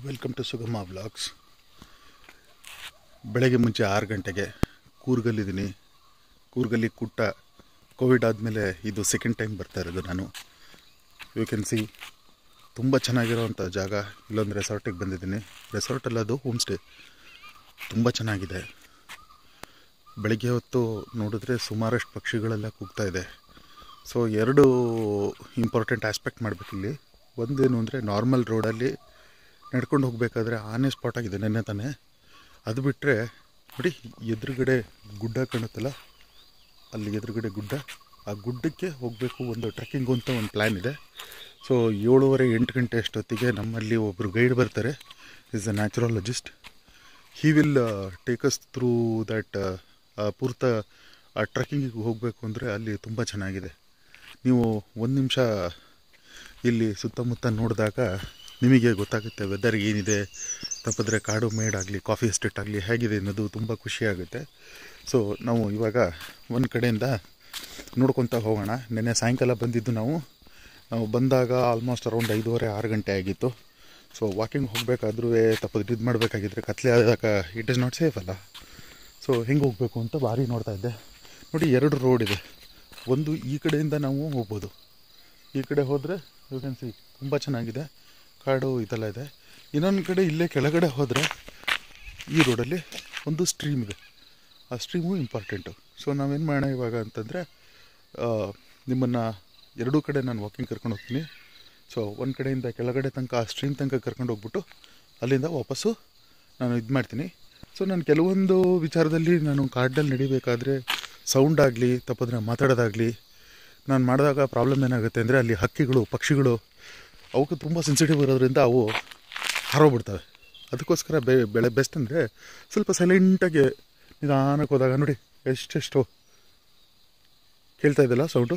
Welcome to ಸುಗಮ vlogs ಬೆಳಗ್ಗೆ ಮುಂಚೆ ಆರು ಗಂಟೆಗೆ ಕೂರ್ಗಲ್ಲಿದ್ದೀನಿ ಕೂರ್ಗಲ್ಲಿ ಕುಟ್ಟ ಕೋವಿಡ್ ಆದಮೇಲೆ ಇದು ಸೆಕೆಂಡ್ ಟೈಮ್ ಬರ್ತಾ ಇರೋದು ನಾನು ಯು ಕ್ಯಾನ್ ಸಿ ತುಂಬ ಚೆನ್ನಾಗಿರೋವಂಥ ಜಾಗ ಇಲ್ಲೊಂದು ರೆಸಾರ್ಟಿಗೆ ಬಂದಿದ್ದೀನಿ ರೆಸಾರ್ಟಲ್ಲಿ ಅದು ಹೋಮ್ ಸ್ಟೇ ತುಂಬ ಚೆನ್ನಾಗಿದೆ ಬೆಳಗ್ಗೆ ಹೊತ್ತು ನೋಡಿದ್ರೆ ಸುಮಾರಷ್ಟು ಪಕ್ಷಿಗಳೆಲ್ಲ ಕೂಗ್ತಾ ಇದೆ ಸೊ ಎರಡು ಇಂಪಾರ್ಟೆಂಟ್ ಆಸ್ಪೆಕ್ಟ್ ಮಾಡಬೇಕಿಲ್ಲಿ ಒಂದೇನು ಅಂದರೆ ನಾರ್ಮಲ್ ರೋಡಲ್ಲಿ ನಡ್ಕೊಂಡು ಹೋಗಬೇಕಾದ್ರೆ ಆನೆ ಸ್ಪಾಟ್ ಆಗಿದೆ ನೆನ್ನೆ ತಾನೇ ಅದು ಬಿಟ್ಟರೆ ನೋಡಿ ಎದುರುಗಡೆ ಗುಡ್ಡ ಕಾಣುತ್ತಲ್ಲ ಅಲ್ಲಿ ಎದುರುಗಡೆ ಗುಡ್ಡ ಆ ಗುಡ್ಡಕ್ಕೆ ಹೋಗಬೇಕು ಒಂದು ಟ್ರೆಕ್ಕಿಂಗ್ ಅಂತ ಒಂದು ಪ್ಲ್ಯಾನ್ ಇದೆ ಸೊ ಏಳುವರೆ ಎಂಟು ಗಂಟೆ ಅಷ್ಟೊತ್ತಿಗೆ ನಮ್ಮಲ್ಲಿ ಒಬ್ಬರು ಗೈಡ್ ಬರ್ತಾರೆ is a naturalist he will take us through that ಪೂರ್ತ ಆ ಟ್ರೆಕ್ಕಿಂಗಿಗೆ ಹೋಗಬೇಕು ಅಂದರೆ ಅಲ್ಲಿ ತುಂಬ ಚೆನ್ನಾಗಿದೆ ನೀವು ಒಂದು ನಿಮಿಷ ಇಲ್ಲಿ ಸುತ್ತಮುತ್ತ ನೋಡಿದಾಗ ನಿಮಗೆ ಗೊತ್ತಾಗುತ್ತೆ ವೆದರ್ ಏನಿದೆ ತಪ್ಪಿದ್ರೆ ಕಾಡು ಮೇಡಾಗಲಿ ಕಾಫಿ ಎಸ್ಟೇಟ್ ಆಗಲಿ ಹೇಗಿದೆ ಅನ್ನೋದು ತುಂಬ ಖುಷಿಯಾಗುತ್ತೆ ಸೊ ನಾವು ಇವಾಗ ಒಂದು ಕಡೆಯಿಂದ ನೋಡ್ಕೊತ ಹೋಗೋಣ ನೆನ್ನೆ ಸಾಯಂಕಾಲ ಬಂದಿದ್ದು ನಾವು ನಾವು ಬಂದಾಗ ಆಲ್ಮೋಸ್ಟ್ ಅರೌಂಡ್ ಐದೂವರೆ ಆರು ಗಂಟೆ ಆಗಿತ್ತು ಸೊ ವಾಕಿಂಗ್ ಹೋಗಬೇಕಾದ್ರೂ ತಪ್ಪದು ಇದು ಮಾಡಬೇಕಾಗಿದ್ರೆ ಕತ್ಲೆ ಆದಾಗ ಇಟ್ ಇಸ್ ನಾಟ್ ಸೇಫ್ ಅಲ್ಲ ಸೊ ಹೆಂಗೆ ಹೋಗಬೇಕು ಅಂತ ಭಾರಿ ನೋಡ್ತಾ ಇದ್ದೆ ನೋಡಿ ಎರಡು ರೋಡ್ ಇದೆ ಒಂದು ಈ ಕಡೆಯಿಂದ ನಾವು ಹೋಗ್ಬೋದು ಈ ಕಡೆ ಹೋದರೆ ಯು ಕ್ಯಾನ್ ಸಿ ತುಂಬ ಚೆನ್ನಾಗಿದೆ ಕಾಡು ಇದೆಲ್ಲ ಇದೆ ಇನ್ನೊಂದು ಕಡೆ ಇಲ್ಲೇ ಕೆಳಗಡೆ ಹೋದರೆ ಈ ರೋಡಲ್ಲಿ ಒಂದು ಸ್ಟ್ರೀಮ್ ಇದೆ ಆ ಸ್ಟ್ರೀಮು ಇಂಪಾರ್ಟೆಂಟು ಸೊ ನಾವೇನು ಮಾಡೋಣ ಇವಾಗ ಅಂತಂದರೆ ನಿಮ್ಮನ್ನು ಎರಡೂ ಕಡೆ ನಾನು ವಾಕಿಂಗ್ ಕರ್ಕೊಂಡು ಹೋಗ್ತೀನಿ ಸೊ ಒಂದು ಕಡೆಯಿಂದ ಕೆಳಗಡೆ ತನಕ ಆ ಸ್ಟ್ರೀಮ್ ತನಕ ಕರ್ಕೊಂಡು ಹೋಗ್ಬಿಟ್ಟು ಅಲ್ಲಿಂದ ವಾಪಸ್ಸು ನಾನು ಇದು ಮಾಡ್ತೀನಿ ಸೊ ನಾನು ಕೆಲವೊಂದು ವಿಚಾರದಲ್ಲಿ ನಾನು ಕಾಡಲ್ಲಿ ನಡಿಬೇಕಾದ್ರೆ ಸೌಂಡ್ ಆಗಲಿ ತಪ್ಪಿದ್ರೆ ಮಾತಾಡೋದಾಗಲಿ ನಾನು ಮಾಡಿದಾಗ ಪ್ರಾಬ್ಲಮ್ ಏನಾಗುತ್ತೆ ಅಂದರೆ ಅಲ್ಲಿ ಹಕ್ಕಿಗಳು ಪಕ್ಷಿಗಳು ಅವಕ್ಕೆ ತುಂಬ ಸೆನ್ಸಿಟಿವ್ ಇರೋದ್ರಿಂದ ಅವು ಹಾರೋಗ್ಬಿಡ್ತವೆ ಅದಕ್ಕೋಸ್ಕರ ಬೆ ಬೆಳೆ ಬೆಸ್ಟ್ ಅಂದರೆ ಸ್ವಲ್ಪ ಸೈಲೆಂಟಾಗಿ ನಿಧಾನಕ್ಕೆ ಹೋದಾಗ ನೋಡಿ ಎಷ್ಟೆಷ್ಟು ಕೇಳ್ತಾ ಇದೆಯಲ್ಲ ಸೌಂಡು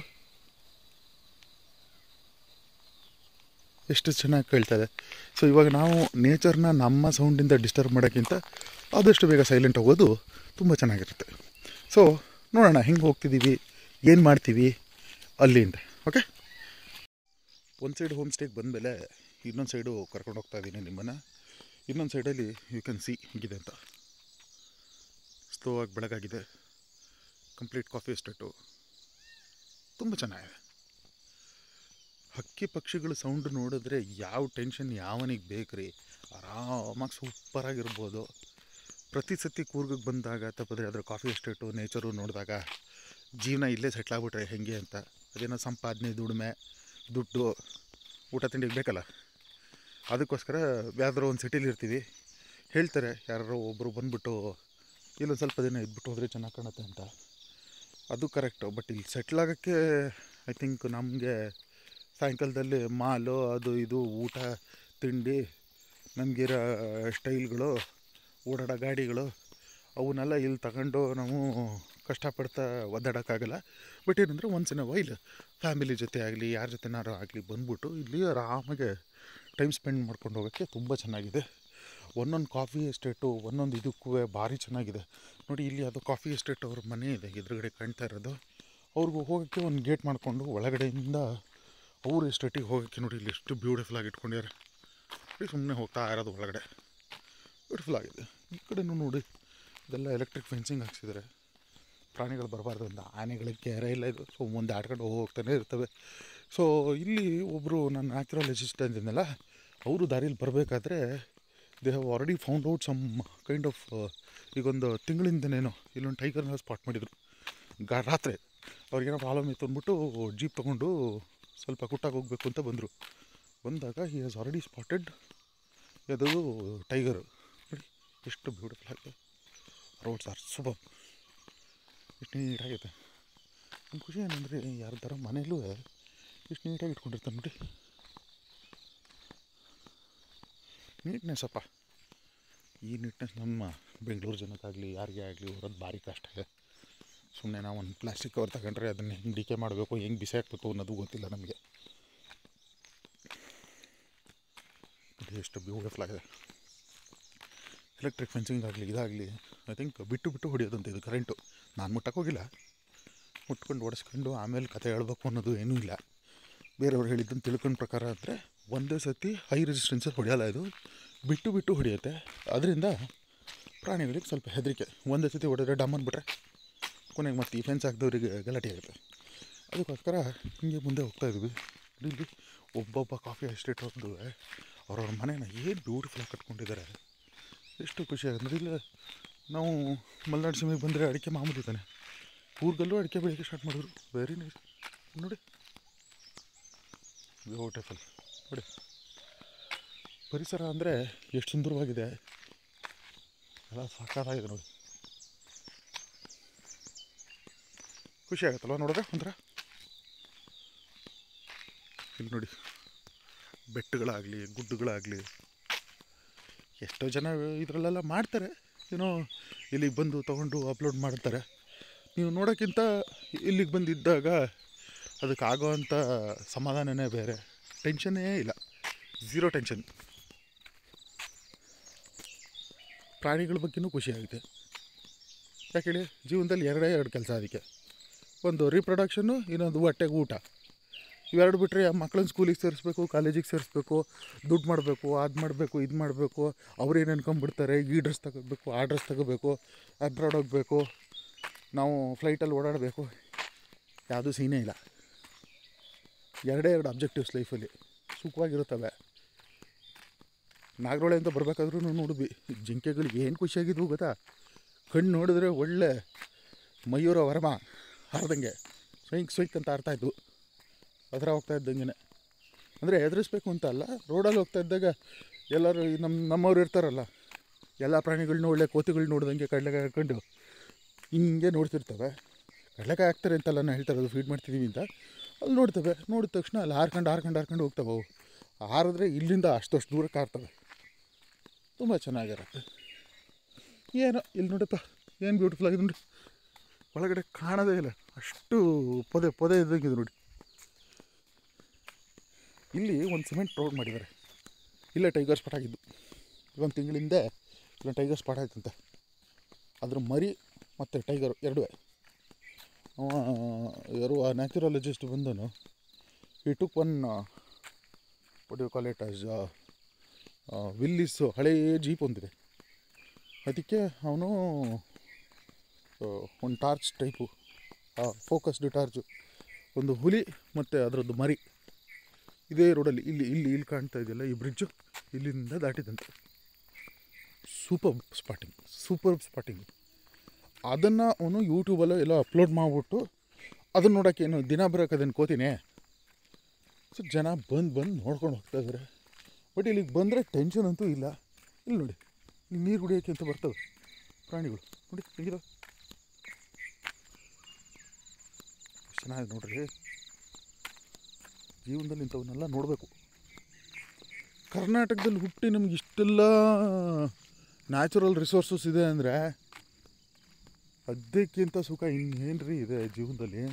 ಎಷ್ಟು ಚೆನ್ನಾಗಿ ಕೇಳ್ತಾ ಇದೆ ಸೊ ಇವಾಗ ನಾವು ನೇಚರ್ನ ನಮ್ಮ ಸೌಂಡಿಂದ ಡಿಸ್ಟರ್ಬ್ ಮಾಡೋಕ್ಕಿಂತ ಆದಷ್ಟು ಬೇಗ ಸೈಲೆಂಟ್ ಹೋಗೋದು ತುಂಬ ಚೆನ್ನಾಗಿರುತ್ತೆ ಸೊ ನೋಡೋಣ ಹೆಂಗೆ ಹೋಗ್ತಿದ್ದೀವಿ ಏನು ಮಾಡ್ತೀವಿ ಅಲ್ಲಿಂದ ಓಕೆ ಒಂದು ಸೈಡ್ ಹೋಮ್ ಸ್ಟೇಗೆ ಬಂದಮೇಲೆ ಇನ್ನೊಂದು ಸೈಡು ಕರ್ಕೊಂಡು ಹೋಗ್ತಾ ಇದ್ದೀನಿ ನಿಮ್ಮನ್ನು ಇನ್ನೊಂದು ಸೈಡಲ್ಲಿ ಯು ಕ್ಯಾನ್ ಸಿ ಹೇಗಿದೆ ಅಂತ ಸ್ಲೋ ಆಗಿ ಬೆಳಗಾಗಿದೆ ಕಂಪ್ಲೀಟ್ ಕಾಫಿ ಎಸ್ಟೇಟು ತುಂಬ ಚೆನ್ನಾಗಿದೆ ಹಕ್ಕಿ ಪಕ್ಷಿಗಳು ಸೌಂಡ್ ನೋಡಿದ್ರೆ ಯಾವ ಟೆನ್ಷನ್ ಯಾವನಿಗೆ ಬೇಕ್ರಿ ಆರಾಮಾಗಿ ಸೂಪರಾಗಿರ್ಬೋದು ಪ್ರತಿ ಸತಿ ಕೂರ್ಗಕ್ಕೆ ಬಂದಾಗ ತಪ್ಪಿದ್ರೆ ಅದರ ಕಾಫಿ ಎಸ್ಟೇಟು ನೇಚರು ನೋಡಿದಾಗ ಜೀವನ ಇಲ್ಲೇ ಸೆಟ್ಲಾಗ್ಬಿಟ್ರೆ ಹೆಂಗೆ ಅಂತ ಅದೇನೋ ಸಂಪಾದನೆ ದುಡಿಮೆ ದುಡ್ಡು ಊಟ ತಿಂಡಿಗೆ ಬೇಕಲ್ಲ ಅದಕ್ಕೋಸ್ಕರ ಯಾವ್ದಾರು ಒಂದು ಸಿಟಿಲಿ ಇರ್ತೀವಿ ಹೇಳ್ತಾರೆ ಯಾರೋ ಒಬ್ಬರು ಬಂದ್ಬಿಟ್ಟು ಇಲ್ಲೊಂದು ಸ್ವಲ್ಪ ದಿನ ಇದ್ಬಿಟ್ಟು ಹೋದರೆ ಚೆನ್ನಾಗಿ ಕಾಣುತ್ತೆ ಅಂತ ಅದು ಕರೆಕ್ಟು ಬಟ್ ಇಲ್ಲಿ ಸೆಟ್ಲಾಗೋಕ್ಕೆ ಐ ಥಿಂಕ್ ನಮಗೆ ಸಾಯಂಕಾಲದಲ್ಲಿ ಮಾಲು ಅದು ಇದು ಊಟ ತಿಂಡಿ ನಮಗಿರೋ ಸ್ಟೈಲ್ಗಳು ಓಡಾಡೋ ಗಾಡಿಗಳು ಅವನ್ನೆಲ್ಲ ಇಲ್ಲಿ ತಗೊಂಡು ನಾವು ಕಷ್ಟಪಡ್ತಾ ಒದ್ದಾಡೋಕ್ಕಾಗಲ್ಲ ಬಟ್ ಏನಂದರೆ once in a while family ಜೊತೆ ಆಗಲಿ ಯಾರ ಜೊತೆನಾರು ಆಗಲಿ ಬಂದ್ಬಿಟ್ಟು ಇಲ್ಲಿ ಆರಾಮಾಗೆ ಟೈಮ್ ಸ್ಪೆಂಡ್ ಮಾಡ್ಕೊಂಡು ಹೋಗೋಕ್ಕೆ ತುಂಬ ಚೆನ್ನಾಗಿದೆ ಒಂದೊಂದು ಕಾಫಿ ಎಸ್ಟೇಟು ಒಂದೊಂದು ಇದಕ್ಕೂ ಭಾರಿ ಚೆನ್ನಾಗಿದೆ ನೋಡಿ ಇಲ್ಲಿ ಅದು ಕಾಫಿ ಎಸ್ಟೇಟ್ ಅವ್ರ ಮನೆ ಇದೆ ಎದುರುಗಡೆ ಕಾಣ್ತಾ ಇರೋದು ಅವ್ರಿಗೂ ಹೋಗೋಕ್ಕೆ ಒಂದು ಗೇಟ್ ಮಾಡಿಕೊಂಡು ಒಳಗಡೆಯಿಂದ ಅವ್ರ ಎಸ್ಟೇಟಿಗೆ ಹೋಗೋಕ್ಕೆ ನೋಡಿ ಇಲ್ಲಿ ಎಷ್ಟು ಬ್ಯೂಟಿಫುಲ್ ಆಗಿ ಇಟ್ಕೊಂಡಿದ್ದಾರೆ ಸುಮ್ಮನೆ ಹೋಗ್ತಾ ಇರೋದು ಒಳಗಡೆ ಬ್ಯೂಟಿಫುಲ್ ಆಗಿದೆ ಈ ಕಡೆನೂ ನೋಡಿ ಇದೆಲ್ಲ ಎಲೆಕ್ಟ್ರಿಕ್ ಫೆನ್ಸಿಂಗ್ ಹಾಕ್ಸಿದ್ದಾರೆ ಪ್ರಾಣಿಗಳು ಬರಬಾರ್ದು ಅಂತ ಆನೆಗಳಿಗೆ ಕ್ಯಾರೆ ಇಲ್ಲ ಇದು ಸೊ ಮುಂದೆ ಆಡ್ಕೊಂಡು ಹೋಗ್ತಾನೆ ಇರ್ತವೆ ಸೊ ಇಲ್ಲಿ ಒಬ್ಬರು ನಾನು ನ್ಯಾಚುರಾಲಜಿಸ್ಟ್ ಅಂದಿದ್ನಲ್ಲ ಅವರು ದಾರಿಲಿ ಬರಬೇಕಾದ್ರೆ they have already found out some kind of ಈಗೊಂದು ತಿಂಗಳಿಂದನೇನೋ ಇಲ್ಲೊಂದು ಟೈಗರ್ನ ಸ್ಪಾಟ್ ಮಾಡಿದರು ಗಾ ರಾತ್ರಿ ಅವ್ರಿಗೇನೋ ಪ್ರಾಬ್ಲಮ್ ಇತ್ತು ಅಂದ್ಬಿಟ್ಟು ಜೀಪ್ ತೊಗೊಂಡು ಸ್ವಲ್ಪ ಕುಟ್ಟಾಗಿ ಹೋಗಬೇಕು ಅಂತ ಬಂದರು ಬಂದಾಗ ಹಿ ಹ್ಯಾಸ್ ಆಲ್ರೆಡಿ ಸ್ಪಾಟೆಡ್ ಅದು ಟೈಗರು ನೋಡಿ ಎಷ್ಟು ಬ್ಯೂಟಿಫುಲ್ ಆಗಿದೆ ರೋಡ್ಸ್ ಆರ್ ಸೂಪರ್ ಎಷ್ಟು ನೀಟಾಗೈತೆ ನಮ್ಮ ಖುಷಿ ಏನಂದರೆ ಯಾರ್ದಾರ ಮನೆಯಲ್ಲೂ ಎಷ್ಟು ನೀಟಾಗಿ ಇಟ್ಕೊಂಡಿರ್ತಾರೆ ನೋಡಿ ನೀಟ್ನೆಸ್ ಅಪ್ಪ ಈ ನೀಟ್ನೆಸ್ ನಮ್ಮ ಬೆಂಗಳೂರು ಜನಕ್ಕಾಗಲಿ ಯಾರಿಗೇ ಆಗಲಿ ಹೊರದು ಭಾರಿ ಕಷ್ಟ ಇದೆ ಸುಮ್ಮನೆ ನಾವು ಒಂದು ಪ್ಲಾಸ್ಟಿಕ್ ಕವರ್ ತಗೊಂಡ್ರೆ ಅದನ್ನು ಹೆಂಗೆ ಡಿಕೆ ಮಾಡಬೇಕು ಹೆಂಗೆ ಬಿಸಿ ಹಾಕ್ಬೇಕು ಅನ್ನೋದು ಗೊತ್ತಿಲ್ಲ ನಮಗೆ ಇದು ಎಷ್ಟು ಬ್ಯೂಟಿಫುಲ್ ಆಗಿದೆ ಎಲೆಕ್ಟ್ರಿಕ್ ಫೆನ್ಸಿಂಗ್ ಆಗಲಿ ಇದಾಗಲಿ ಐ ಥಿಂಕ್ ಬಿಟ್ಟು ಬಿಟ್ಟು ಹೊಡಿಯೋದಂತ ಇದು ಕರೆಂಟು ನಾನು ಮುಟ್ಟಕ್ಕೆ ಹೋಗಿಲ್ಲ ಮುಟ್ಕೊಂಡು ಓಡಿಸ್ಕೊಂಡು ಆಮೇಲೆ ಕತೆ ಹೇಳ್ಬೇಕು ಅನ್ನೋದು ಏನೂ ಇಲ್ಲ ಬೇರೆಯವ್ರು ಹೇಳಿದ್ದನ್ನು ತಿಳ್ಕೊಂಡ ಪ್ರಕಾರ ಅಂದರೆ ಒಂದೇ ಸತಿ ಹೈ ರೆಸಿಸ್ಟೆನ್ಸಲ್ಲಿ ಹೊಡೆಯಲ್ಲ ಇದು ಬಿಟ್ಟು ಬಿಟ್ಟು ಹೊಡೆಯುತ್ತೆ ಅದರಿಂದ ಪ್ರಾಣಿಗಳಿಗೆ ಸ್ವಲ್ಪ ಹೆದರಿಕೆ ಒಂದೇ ಸತಿ ಹೊಡೆದ್ರೆ ಡಮ್ ಅಂದ್ಬಿಟ್ರೆ ಕೊನೆಗೆ ಮತ್ತೆ ಈ ಫೆನ್ಸ್ ಹಾಕಿದವ್ರಿಗೆ ಗಲಾಟೆ ಆಗುತ್ತೆ ಅದಕ್ಕೋಸ್ಕರ ಹಿಂಗೆ ಮುಂದೆ ಹೋಗ್ತಾ ಇದ್ವಿ ಇಲ್ಲಿ ಒಬ್ಬೊಬ್ಬ ಕಾಫಿ ಎಸ್ಟೇಟ್ ಒಂದು ಅವ್ರವ್ರ ಮನೇನ ಏನು ಬ್ಯೂಟಿಫುಲ್ಲಾಗಿ ಕಟ್ಕೊಂಡಿದ್ದಾರೆ ಎಷ್ಟು ಖುಷಿ ಆಗುತ್ತೆ ಇಲ್ಲ ನಾವು ಮಲೆನಾಡು ಸೀಮೆಗೆ ಬಂದರೆ ಅಡಿಕೆ ಮಾಮೂಲಿ ತಾನೆ ಕೂರ್ಗಲ್ಲೂ ಅಡಿಕೆ ಬೆಳಿಗ್ಗೆ ಸ್ಟಾರ್ಟ್ ಮಾಡಿದ್ರು ವೆರಿ ನೈಸ್ ನೋಡಿ ಬ್ಯೂಟಿಫುಲ್ ನೋಡಿ ಪರಿಸರ ಅಂದರೆ ಎಷ್ಟು ಸುಂದರವಾಗಿದೆ ಎಲ್ಲ ಸಾಕಾಗಿದೆ ನೋಡಿ ಖುಷಿ ಆಗುತ್ತಲ್ವ ನೋಡಿದ್ರೆ ಒಂಥರ ಇಲ್ಲಿ ನೋಡಿ ಬೆಟ್ಟಗಳಾಗಲಿ ಗುಡ್ಡಗಳಾಗಲಿ ಎಷ್ಟೋ ಜನ ಇದರಲ್ಲೆಲ್ಲ ಮಾಡ್ತಾರೆ ಏನೋ ಇಲ್ಲಿಗೆ ಬಂದು ತೊಗೊಂಡು ಅಪ್ಲೋಡ್ ಮಾಡ್ತಾರೆ ನೀವು ನೋಡೋಕ್ಕಿಂತ ಇಲ್ಲಿಗೆ ಬಂದಿದ್ದಾಗ ಅದಕ್ಕೆ ಆಗೋವಂಥ ಸಮಾಧಾನನೇ ಬೇರೆ ಟೆನ್ಷನ್ನೇ ಇಲ್ಲ ಝೀರೋ ಟೆನ್ಷನ್ ಪ್ರಾಣಿಗಳ ಬಗ್ಗೆನೂ ಖುಷಿ ಆಗುತ್ತೆ ಯಾಕೆ ಹೇಳಿ ಜೀವನದಲ್ಲಿ ಎರಡೇ ಎರಡು ಕೆಲಸ ಅದಕ್ಕೆ ಒಂದು ರೀಪ್ರೊಡಕ್ಷನ್ನು ಇನ್ನೊಂದು ಹೊಟ್ಟೆಗೆ ಊಟ ಇವೆರಡು ಬಿಟ್ಟರೆ ಮಕ್ಕಳನ್ನ ಸ್ಕೂಲಿಗೆ ಸೇರಿಸ್ಬೇಕು ಕಾಲೇಜಿಗೆ ಸೇರಿಸ್ಬೇಕು ದುಡ್ಡು ಮಾಡಬೇಕು ಅದು ಮಾಡಬೇಕು ಇದು ಮಾಡಬೇಕು ಅವ್ರು ಏನು ಅನ್ಕೊಂಬಿಡ್ತಾರೆ ಈ ಡ್ರೆಸ್ ತಗೋಬೇಕು ಆ ಡ್ರೆಸ್ ತಗೋಬೇಕು ಅಬ್ರಾಡ್ ಹೋಗಬೇಕು ನಾವು ಫ್ಲೈಟಲ್ಲಿ ಓಡಾಡಬೇಕು ಯಾವುದೂ ಸೀನೇ ಇಲ್ಲ ಎರಡೇ ಎರಡು ಅಬ್ಜೆಕ್ಟಿವ್ಸ್ ಲೈಫಲ್ಲಿ ಸುಖವಾಗಿರುತ್ತವೆ ನಾಗರಹೊಳೆಯಿಂದ ಬರಬೇಕಾದ್ರೂ ನೋಡಿದ್ವಿ ಜಿಂಕೆಗಳಿಗೆ ಏನು ಖುಷಿಯಾಗಿದ್ವು ಗೊತ್ತಾ ಕಣ್ಣು ನೋಡಿದ್ರೆ ಒಳ್ಳೆ ಮಯೂರ ವರ್ಮ ಹಾರ್ದಂಗೆ ಸ್ವೈಕ್ ಸ್ವೈಕ್ ಅಂತ ಆಡ್ತಾ ಇದ್ವು ಅದರ ಹೋಗ್ತಾ ಇದ್ದಂಗೆ ಅಂದರೆ ಎದುರಿಸ್ಬೇಕು ಅಂತ ಅಲ್ಲ ರೋಡಲ್ಲಿ ಹೋಗ್ತಾ ಇದ್ದಾಗ ಎಲ್ಲರೂ ಈ ನಮ್ಮ ನಮ್ಮವ್ರು ಇರ್ತಾರಲ್ಲ ಎಲ್ಲ ಪ್ರಾಣಿಗಳನ್ನೂ ಒಳ್ಳೆ ಕೋತಿಗಳು ನೋಡ್ದಂಗೆ ಕಡಲೆಕಾಯಿ ಹಾಕ್ಕೊಂಡು ಹಿಂಗೆ ನೋಡ್ತಿರ್ತವೆ ಕಡಲೆಕಾಯಿ ಹಾಕ್ತಾರೆ ಅಂತಲ್ಲ ನಾನು ಹೇಳ್ತಾರೆ ಅದು ಫೀಡ್ ಮಾಡ್ತಿದ್ದೀವಿ ಅಂತ ಅಲ್ಲಿ ನೋಡ್ತವೆ ನೋಡಿದ ತಕ್ಷಣ ಅಲ್ಲಿ ಹಾರ್ಕೊಂಡು ಹಾರ್ಕೊಂಡು ಹಾರ್ಕೊಂಡು ಹೋಗ್ತವೆ ಅವು ಹಾರಿದ್ರೆ ಇಲ್ಲಿಂದ ಅಷ್ಟಷ್ಟು ದೂರಕ್ಕೆ ಹಾರ್ತವೆ ತುಂಬ ಚೆನ್ನಾಗಿರುತ್ತೆ ಏನೋ ಇಲ್ಲಿ ನೋಡಪ್ಪ ಏನು ಬ್ಯೂಟಿಫುಲ್ ಆಗಿದೆ ನೋಡಿ ಒಳಗಡೆ ಕಾಣೋದೇ ಇಲ್ಲ ಅಷ್ಟು ಪೊದೆ ಪೊದೆ ಇದ್ದಂಗಿದೆ ನೋಡಿ ಇಲ್ಲಿ ಒಂದು ಸಿಮೆಂಟ್ ರೋಡ್ ಮಾಡಿದ್ದಾರೆ ಇಲ್ಲೇ ಟೈಗರ್ ಸ್ಪಾಟ್ ಆಗಿದ್ದು ಒಂದು ತಿಂಗಳಿಂದ ಇಲ್ಲ ಟೈಗರ್ ಸ್ಪಾಟ್ ಆಯ್ತಂತೆ ಅದ್ರ ಮರಿ ಮತ್ತು ಟೈಗರ್ ಎರಡೂ ಅವ ಯಾರು ಆ ನ್ಯಾಚುರಾಲಜಿಸ್ಟ್ ಬಂದನು ಈ took one what you call it as Willys ಹಳೇ ಜೀಪ್ ಒಂದಿದೆ ಅದಕ್ಕೆ ಅವನು ಒಂದು ಟಾರ್ಚ್ ಟೈಪು ಫೋಕಸ್ಡ್ ಟಾರ್ಚು ಒಂದು ಹುಲಿ ಮತ್ತು ಅದರದ್ದು ಮರಿ ಇದೇ ರೋಡಲ್ಲಿ ಇಲ್ಲಿ ಇಲ್ಲಿ ಇಲ್ಲಿ ಕಾಣ್ತಾ ಇದೆಯಲ್ಲ ಈ ಬ್ರಿಡ್ಜು ಇಲ್ಲಿಂದ ದಾಟಿದಂತೆ ಸೂಪರ್ ಸ್ಪಾಟಿಂಗ್ ಸೂಪರ್ ಸ್ಪಾಟಿಂಗ್ ಅದನ್ನು ಅವನು ಯೂಟ್ಯೂಬಲ್ಲೋ ಎಲ್ಲೋ ಅಪ್ಲೋಡ್ ಮಾಡಿಬಿಟ್ಟು ಅದನ್ನು ನೋಡೋಕ್ಕೆ ಏನು ದಿನ ಬರೋಕೆ ಅದನ್ನು ಕೋತೀನಿ ಸೊ ಜನ ಬಂದು ಬಂದು ನೋಡ್ಕೊಂಡು ಹೋಗ್ತಾ ಇದ್ದಾರೆ ಬಟ್ ಇಲ್ಲಿಗೆ ಬಂದರೆ ಟೆನ್ಷನ್ ಅಂತೂ ಇಲ್ಲ ಇಲ್ಲಿ ನೋಡಿ ಇಲ್ಲಿ ನೀರು ಕುಡಿಯೋಕ್ಕೆ ಅಂತ ಬರ್ತವೆ ಪ್ರಾಣಿಗಳು ನೋಡಿ ಹೆಂಗಿದೆ ಚೆನ್ನಾಗಿ ನೋಡ್ರಿ ಜೀವನದಲ್ಲಿ ಇಂಥವನ್ನೆಲ್ಲ ನೋಡಬೇಕು ಕರ್ನಾಟಕದಲ್ಲಿ ಹುಟ್ಟಿ ನಮ್ಗೆ ಇಷ್ಟೆಲ್ಲ ನ್ಯಾಚುರಲ್ ರಿಸೋರ್ಸಸ್ ಇದೆ ಅಂದರೆ ಅದಕ್ಕಿಂತ ಸುಖ ಇನ್ನೇನ್ರಿ ಇದೆ ಜೀವನದಲ್ಲಿ